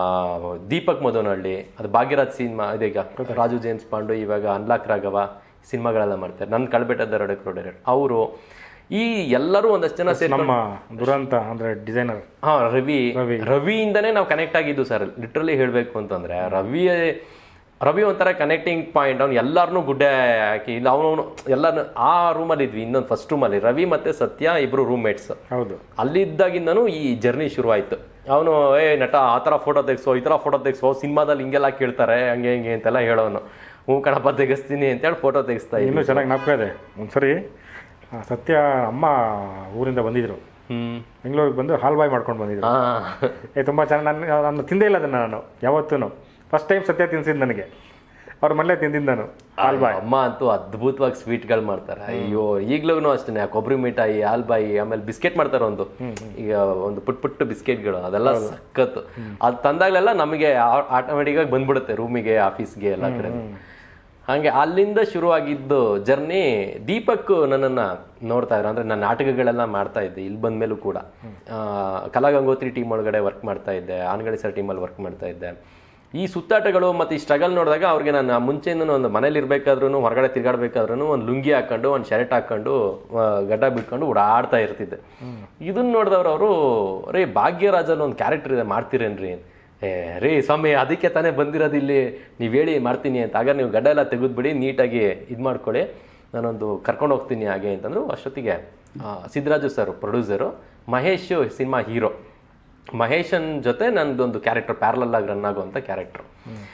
ದೀಪಕ್ ಮದನಹಳ್ಳಿ ಅದು ಭಾಗ್ಯರಾಜ್ ಸಿನಿಮಾ ಇದೀಗ ರಾಜು ಜೇಮ್ಸ್ ಪಾಂಡು ಇವಾಗ ಅನ್ಲಾಕ್ ರಾಘವ ಸಿನಿಮಾಗಳೆಲ್ಲ ಮಾಡ್ತಾರೆ ನನ್ನ ಕಳ್ಬೆಟ್ಟ ದರೋಡೆಕರು ಡೈರೆಕ್ಟ್ ಅವರು ಈ ಎಲ್ಲರೂ ಒಂದಷ್ಟು ಜನ ಸೇರಿ ನಮ್ಮ ದುರಂತ ಅಂದ್ರೆ ಡಿಸೈನರ್ ಹಾ ರವಿ ರವಿಯಿಂದನೇ ನಾವು ಕನೆಕ್ಟ್ ಆಗಿದ್ದು ಸರ್ ಲಿಟ್ರಲಿ ಹೇಳಬೇಕು ಅಂತಂದ್ರೆ ರವಿ ರವಿ ಒಂಥರ ಕನೆಕ್ಟಿಂಗ್ ಪಾಯಿಂಟ್ ಅವ್ನು ಎಲ್ಲಾರನ್ನೂ ಗುಡ್ಡೆ ಹಾಕಿ ಇಲ್ಲ ಅವನು ಎಲ್ಲ ಆ ರೂಮಲ್ಲಿ ಇದ್ವಿ ಇನ್ನೊಂದು ಫಸ್ಟ್ ರೂಮಲ್ಲಿ ರವಿ ಮತ್ತೆ ಸತ್ಯ ಇಬ್ರು ರೂಮ್ಮೇಟ್ಸ್ ಹೌದು ಅಲ್ಲಿದ್ದಾಗಿಂದನೂ ಈ ಜರ್ನಿ ಶುರುವಾಯಿತು ಅವನು ಏ ನಟ ಆ ಥರ ಫೋಟೋ ತೆಗ್ಸೋ ಈ ಥರ ಫೋಟೋ ತೆಗ್ಸೋ ಸಿನಿಮಾದಲ್ಲಿ ಹಿಂಗೆಲ್ಲ ಕೇಳ್ತಾರೆ ಹಂಗೆ ಹಿಂಗೆ ಅಂತೆಲ್ಲ ಹೇಳೋನು ಹ್ಞೂ ಕಣಪ್ಪ ತೆಗಿಸ್ತೀನಿ ಅಂತೇಳಿ ಫೋಟೋ ತೆಗಿಸ್ತಾ ಇದ್ವಿ ಇನ್ನೂ ಚೆನ್ನಾಗಿ ಜ್ಞಾಪಕ ಇದೆ ಒಂದ್ಸರಿ ಆ, ಸತ್ಯ ಅಮ್ಮ ಊರಿಂದ ಬಂದಿದ್ರು ಹ್ಮ್ ಬೆಂಗಳೂರಿಗೆ ಬಂದು ಹಾಲ್ ಬಾಯ್ ಮಾಡ್ಕೊಂಡು ಬಂದಿದ್ರು ಹಾ ಏ ತುಂಬ ಚೆನ್ನಾಗಿ ನಾನು ನಾನು ತಿಂದೇ ಇಲ್ಲ ಅದನ್ನು ನಾನು ಯಾವತ್ತೂ ಫಸ್ಟ್ ಟೈಮ್ ಸತ್ಯ ತಿನ್ಸಿದ್ದು ನನಗೆ ಅವ್ರ ಮನೇಲೆ ತಿಂದಿದ್ದು ನಾನು ಹಾಲ್ ಬಾಯ್ ಅಮ್ಮ ಅಂತೂ ಅದ್ಭುತವಾಗಿ ಸ್ವೀಟ್ಗಳು ಮಾಡ್ತಾರೆ ಅಯ್ಯೋ ಈಗ್ಲೂ ಅಷ್ಟೇ ಕೊಬ್ಬರಿ ಮಿಠಾಯಿ ಹಾಲ್ಬಾಯಿ ಆಮೇಲೆ ಬಿಸ್ಕೆಟ್ ಮಾಡ್ತಾರೆ ಒಂದು ಈಗ ಒಂದು ಪುಟ್ ಪುಟ್ಟು ಬಿಸ್ಕೆಟ್ಗಳು ಅದೆಲ್ಲ ಸಖತ್ತು ಅದು ತಂದಾಗಲೆಲ್ಲ ನಮಗೆ ಆಟೋಮೆಟಿಕ್ ಆಗಿ ಬಂದ್ಬಿಡುತ್ತೆ ರೂಮಿಗೆ ಆಫೀಸ್ಗೆ ಎಲ್ಲ ಕಡೆ ಹಾಗೆ ಅಲ್ಲಿಂದ ಶುರುವಾಗಿದ್ದು ಜರ್ನಿ ದೀಪಕ್ ನನ್ನನ್ನ ನೋಡ್ತಾ ಇದ್ರು ಅಂದ್ರೆ ನಾನು ನಾಟಕಗಳೆಲ್ಲ ಮಾಡ್ತಾ ಇದ್ದೆ ಇಲ್ಲಿ ಬಂದ ಮೇಲೂ ಕೂಡ ಆ, ಕಲಾಗಂಗೋತ್ರಿ ಟೀಮ್ ಒಳಗಡೆ ವರ್ಕ್ ಮಾಡ್ತಾ ಇದ್ದೆ ಆನಗಡೆ ಸರ್ ಟೀಮಲ್ಲಿ ವರ್ಕ್ ಮಾಡ್ತಾ ಇದ್ದೆ ಈ ಸುತ್ತಾಟಗಳು ಮತ್ತು ಈ ಸ್ಟ್ರಗಲ್ ನೋಡಿದಾಗ ಅವ್ರಿಗೆ ನಾನು ಮುಂಚೆಯಿಂದ ಒಂದು ಮನೇಲಿ ಇರಬೇಕಾದ್ರೂ ಹೊರಗಡೆ ತಿರ್ಗಾಡ್ಬೇಕಾದ್ರೂ ಒಂದು ಲುಂಗಿ ಹಾಕೊಂಡು ಒಂದು ಶರ್ಟ್ ಹಾಕೊಂಡು ಆ, ಗಡ್ಡ ಬಿಟ್ಕೊಂಡು ಓಡಾಡ್ತಾ ಇರ್ತಿದ್ದೆ ಇದನ್ನ ನೋಡಿದವ್ರು ಅವರು ರೇ ಭಾಗ್ಯರಾಜಲ್ಲಿ ಒಂದು ಕ್ಯಾರೆಕ್ಟರ್ ಇದೆ ಮಾಡ್ತೀರೇನ್ರಿ ಏ ರೀ ಸ್ವಾಮಿ ಅದಕ್ಕೆ ತಾನೇ ಬಂದಿರೋದು ಇಲ್ಲಿ ನೀವು ಹೇಳಿ ಮಾಡ್ತೀನಿ ಅಂತ ಆಗ ನೀವು ಗಡ್ಡ ಎಲ್ಲ ತೆಗೆದ್ಬಿಡಿ ನೀಟಾಗಿ ಇದು ಮಾಡ್ಕೊಳ್ಳಿ ನಾನೊಂದು ಕರ್ಕೊಂಡು ಹೋಗ್ತೀನಿ ಹಾಗೆ ಅಂತಂದ್ರು ಅಷ್ಟೊತ್ತಿಗೆ ಆ, Siddaraju sir producer Mahesh cinema hero ಮಹೇಶನ್ ಜೊತೆ ನಂದೊಂದು ಕ್ಯಾರೆಕ್ಟರ್ ಪ್ಯಾರಲಲ್ ಆಗಿ ರನ್ ಆಗುವಂಥ ಕ್ಯಾರೆಕ್ಟರ್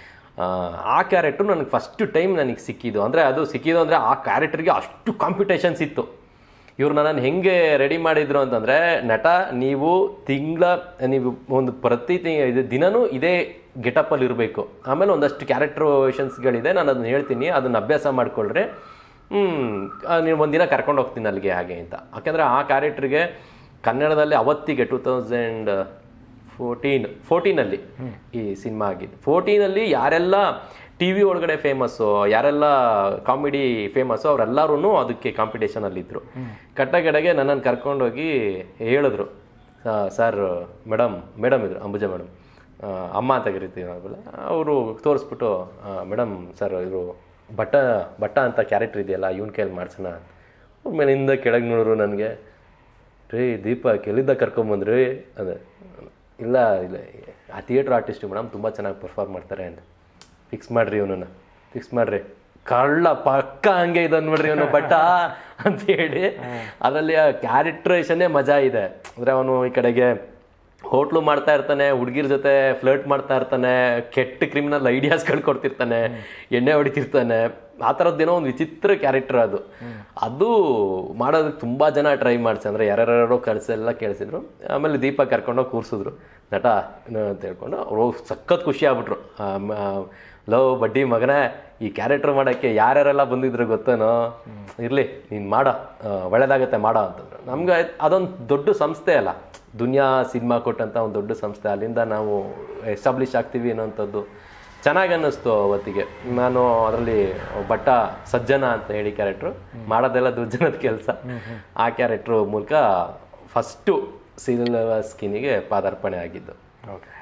ಆ ಕ್ಯಾರೆಕ್ಟರ್ ನನಗೆ ಫಸ್ಟ್ ಟೈಮ್ ನನಗೆ ಸಿಕ್ಕಿದ್ದು ಅಂದರೆ ಅದು ಸಿಕ್ಕಿದ್ದು ಅಂದರೆ ಆ ಕ್ಯಾರೆಕ್ಟರ್ಗೆ ಅಷ್ಟು ಕಾಂಪಿಟೇಷನ್ಸ್ ಇತ್ತು ಇವ್ರು ನನ್ನನ್ನು ಹೆಂಗೆ ರೆಡಿ ಮಾಡಿದ್ರು ಅಂತಂದರೆ ನಟ ನೀವು ತಿಂಗಳ ನೀವು ಒಂದು ಪ್ರತಿ ತಿ ಇದು ದಿನನೂ ಇದೇ ಗೆಟಪ್ಪಲ್ಲಿ ಇರಬೇಕು ಆಮೇಲೆ ಒಂದಷ್ಟು ಕ್ಯಾರೆಕ್ಟರೇಷನ್ಸ್ಗಳಿದೆ ನಾನು ಅದನ್ನ ಹೇಳ್ತೀನಿ ಅದನ್ನ ಅಭ್ಯಾಸ ಮಾಡ್ಕೊಳ್ರಿ ಹ್ಞೂ ನೀವು ಒಂದಿನ ಕರ್ಕೊಂಡು ಹೋಗ್ತೀನಿ ಅಲ್ಲಿಗೆ ಹಾಗೆ ಅಂತ ಯಾಕೆಂದರೆ ಆ ಕ್ಯಾರೆಕ್ಟ್ರಿಗೆ ಕನ್ನಡದಲ್ಲಿ ಅವತ್ತಿಗೆ ಟೂ ತೌಸಂಡ್ ಫೋರ್ಟೀನ್ ಫೋರ್ಟೀನಲ್ಲಿ ಈ ಸಿನಿಮಾ ಆಗಿದ್ದು ಫೋರ್ಟೀನಲ್ಲಿ ಯಾರೆಲ್ಲ ಟಿ ವಿ ಒಳಗಡೆ ಫೇಮಸ್ಸು ಯಾರೆಲ್ಲ ಕಾಮಿಡಿ ಫೇಮಸ್ಸು ಅವರೆಲ್ಲರೂ ಅದಕ್ಕೆ ಕಾಂಪಿಟೇಷನಲ್ಲಿದ್ದರು ಕಟ್ಟಗಡೆಗೆ ನನ್ನನ್ನು ಕರ್ಕೊಂಡೋಗಿ ಹೇಳಿದ್ರು ಸರ್ ಮೇಡಮ್ ಮೇಡಮ್ ಇದ್ರು ಅಂಬುಜಾ ಮೇಡಮ್ ಅಮ್ಮ ಅಂತ ಕರಿತೀವಿ ನಾವೆಲ್ಲ ಅವರು ತೋರಿಸ್ಬಿಟ್ಟು ಮೇಡಮ್ ಸರ್ ಇವರು ಬಟ್ಟ ಬಟ್ಟ ಅಂತ ಕ್ಯಾರೆಕ್ಟರ್ ಇದೆಯಲ್ಲ ಇವನ್ ಕೈಯಲ್ಲಿ ಮಾಡ್ಸೋಣ ಅವ್ರ ಮೇಲಿಂದ ಕೆಳಗೆ ನೋಡಿದ್ರು ನನಗೆ ರೀ ದೀಪ ಎಲ್ಲಿದ್ದ ಕರ್ಕೊಂಬಂದ್ರಿ ಅದೇ ಇಲ್ಲ ಇಲ್ಲ ಆ ಥಿಯೇಟ್ರ್ ಆರ್ಟಿಸ್ಟ್ ಮೇಡಮ್ ತುಂಬ ಚೆನ್ನಾಗಿ ಪರ್ಫಾರ್ಮ್ ಮಾಡ್ತಾರೆ ಅಂತ ಫಿಕ್ಸ್ ಮಾಡಿರಿ ಇವನನ್ನು ಫಿಕ್ಸ್ ಮಾಡಿರಿ ಕಳ್ಳ ಪಕ್ಕ ಹಂಗೆ ಇದೆ ನೋಡ್ರಿ ಅವನು ಬಟ್ಟ ಅಂತ ಹೇಳಿ ಅದರಲ್ಲಿ ಆ ಕ್ಯಾರೆಕ್ಟ್ರೇಷನ್ನೇ ಮಜಾ ಇದೆ ಅಂದ್ರೆ ಅವನು ಈ ಕಡೆಗೆ ಹೋಟ್ಲು ಮಾಡ್ತಾ ಇರ್ತಾನೆ ಹುಡುಗಿರ ಜೊತೆ ಫ್ಲರ್ಟ್ ಮಾಡ್ತಾ ಇರ್ತಾನೆ ಕೆಟ್ಟ ಕ್ರಿಮಿನಲ್ ಐಡಿಯಾಸ್ಗಳು ಕೊಡ್ತಿರ್ತಾನೆ ಎಣ್ಣೆ ಹೊಡಿತಿರ್ತಾನೆ ಆ ಥರದ್ದೇನೋ ಒಂದು ವಿಚಿತ್ರ ಕ್ಯಾರೆಕ್ಟರ್ ಅದು ಅದು ಮಾಡೋದಕ್ಕೆ ತುಂಬಾ ಜನ ಟ್ರೈ ಮಾಡ್ಸಿ ಅಂದ್ರೆ ಯಾರ್ಯಾರೋ ಕಳ್ಸೆಲ್ಲ ಕೇಳಿಸಿದ್ರು ಆಮೇಲೆ ದೀಪ ಕರ್ಕೊಂಡೋಗಿ ಕೂರ್ಸಿದ್ರು ನಟ ಏನು ಅಂತ ಹೇಳ್ಕೊಂಡು ಅವರು ಸಖತ್ ಖುಷಿ ಆಗ್ಬಿಟ್ರು ಲವ್ ಬಡ್ಡಿ ಮಗನೇ ಈ ಕ್ಯಾರೆಕ್ಟರ್ ಮಾಡೋಕ್ಕೆ ಯಾರ್ಯಾರೆಲ್ಲ ಬಂದಿದ್ರು ಗೊತ್ತೇನೋ ಇರಲಿ ನೀನು ಮಾಡೋ ಆ, ಒಳ್ಳೇದಾಗತ್ತೆ ಮಾಡೋ ಅಂತಂದ್ರು ನಮ್ಗೆ ಅದೊಂದು ದೊಡ್ಡ ಸಂಸ್ಥೆ ಅಲ್ಲ ದುನಿಯಾ ಸಿನಿಮಾ ಕೊಟ್ಟಂತ ಒಂದು ದೊಡ್ಡ ಸಂಸ್ಥೆ ಅಲ್ಲಿಂದ ನಾವು ಎಸ್ಟಾಬ್ಲಿಷ್ ಆಗ್ತೀವಿ ಅನ್ನೋಂಥದ್ದು ಚೆನ್ನಾಗಿ ಅನ್ನಿಸ್ತು ಅವತ್ತಿಗೆ ನಾನು ಅದರಲ್ಲಿ ಬಟ್ಟ ಸಜ್ಜನ ಅಂತ ಹೇಳಿ ಕ್ಯಾರೆಕ್ಟ್ರು ಮಾಡೋದೆಲ್ಲ ದುರ್ಜನದ ಕೆಲಸ ಆ ಕ್ಯಾರೆಕ್ಟ್ರು ಮೂಲಕ ಫಸ್ಟು ಸೀರಿಯಲ್ ಸ್ಕಿನ್ನಿಗೆ ಪಾದಾರ್ಪಣೆ ಆಗಿದ್ದು ಓಕೆ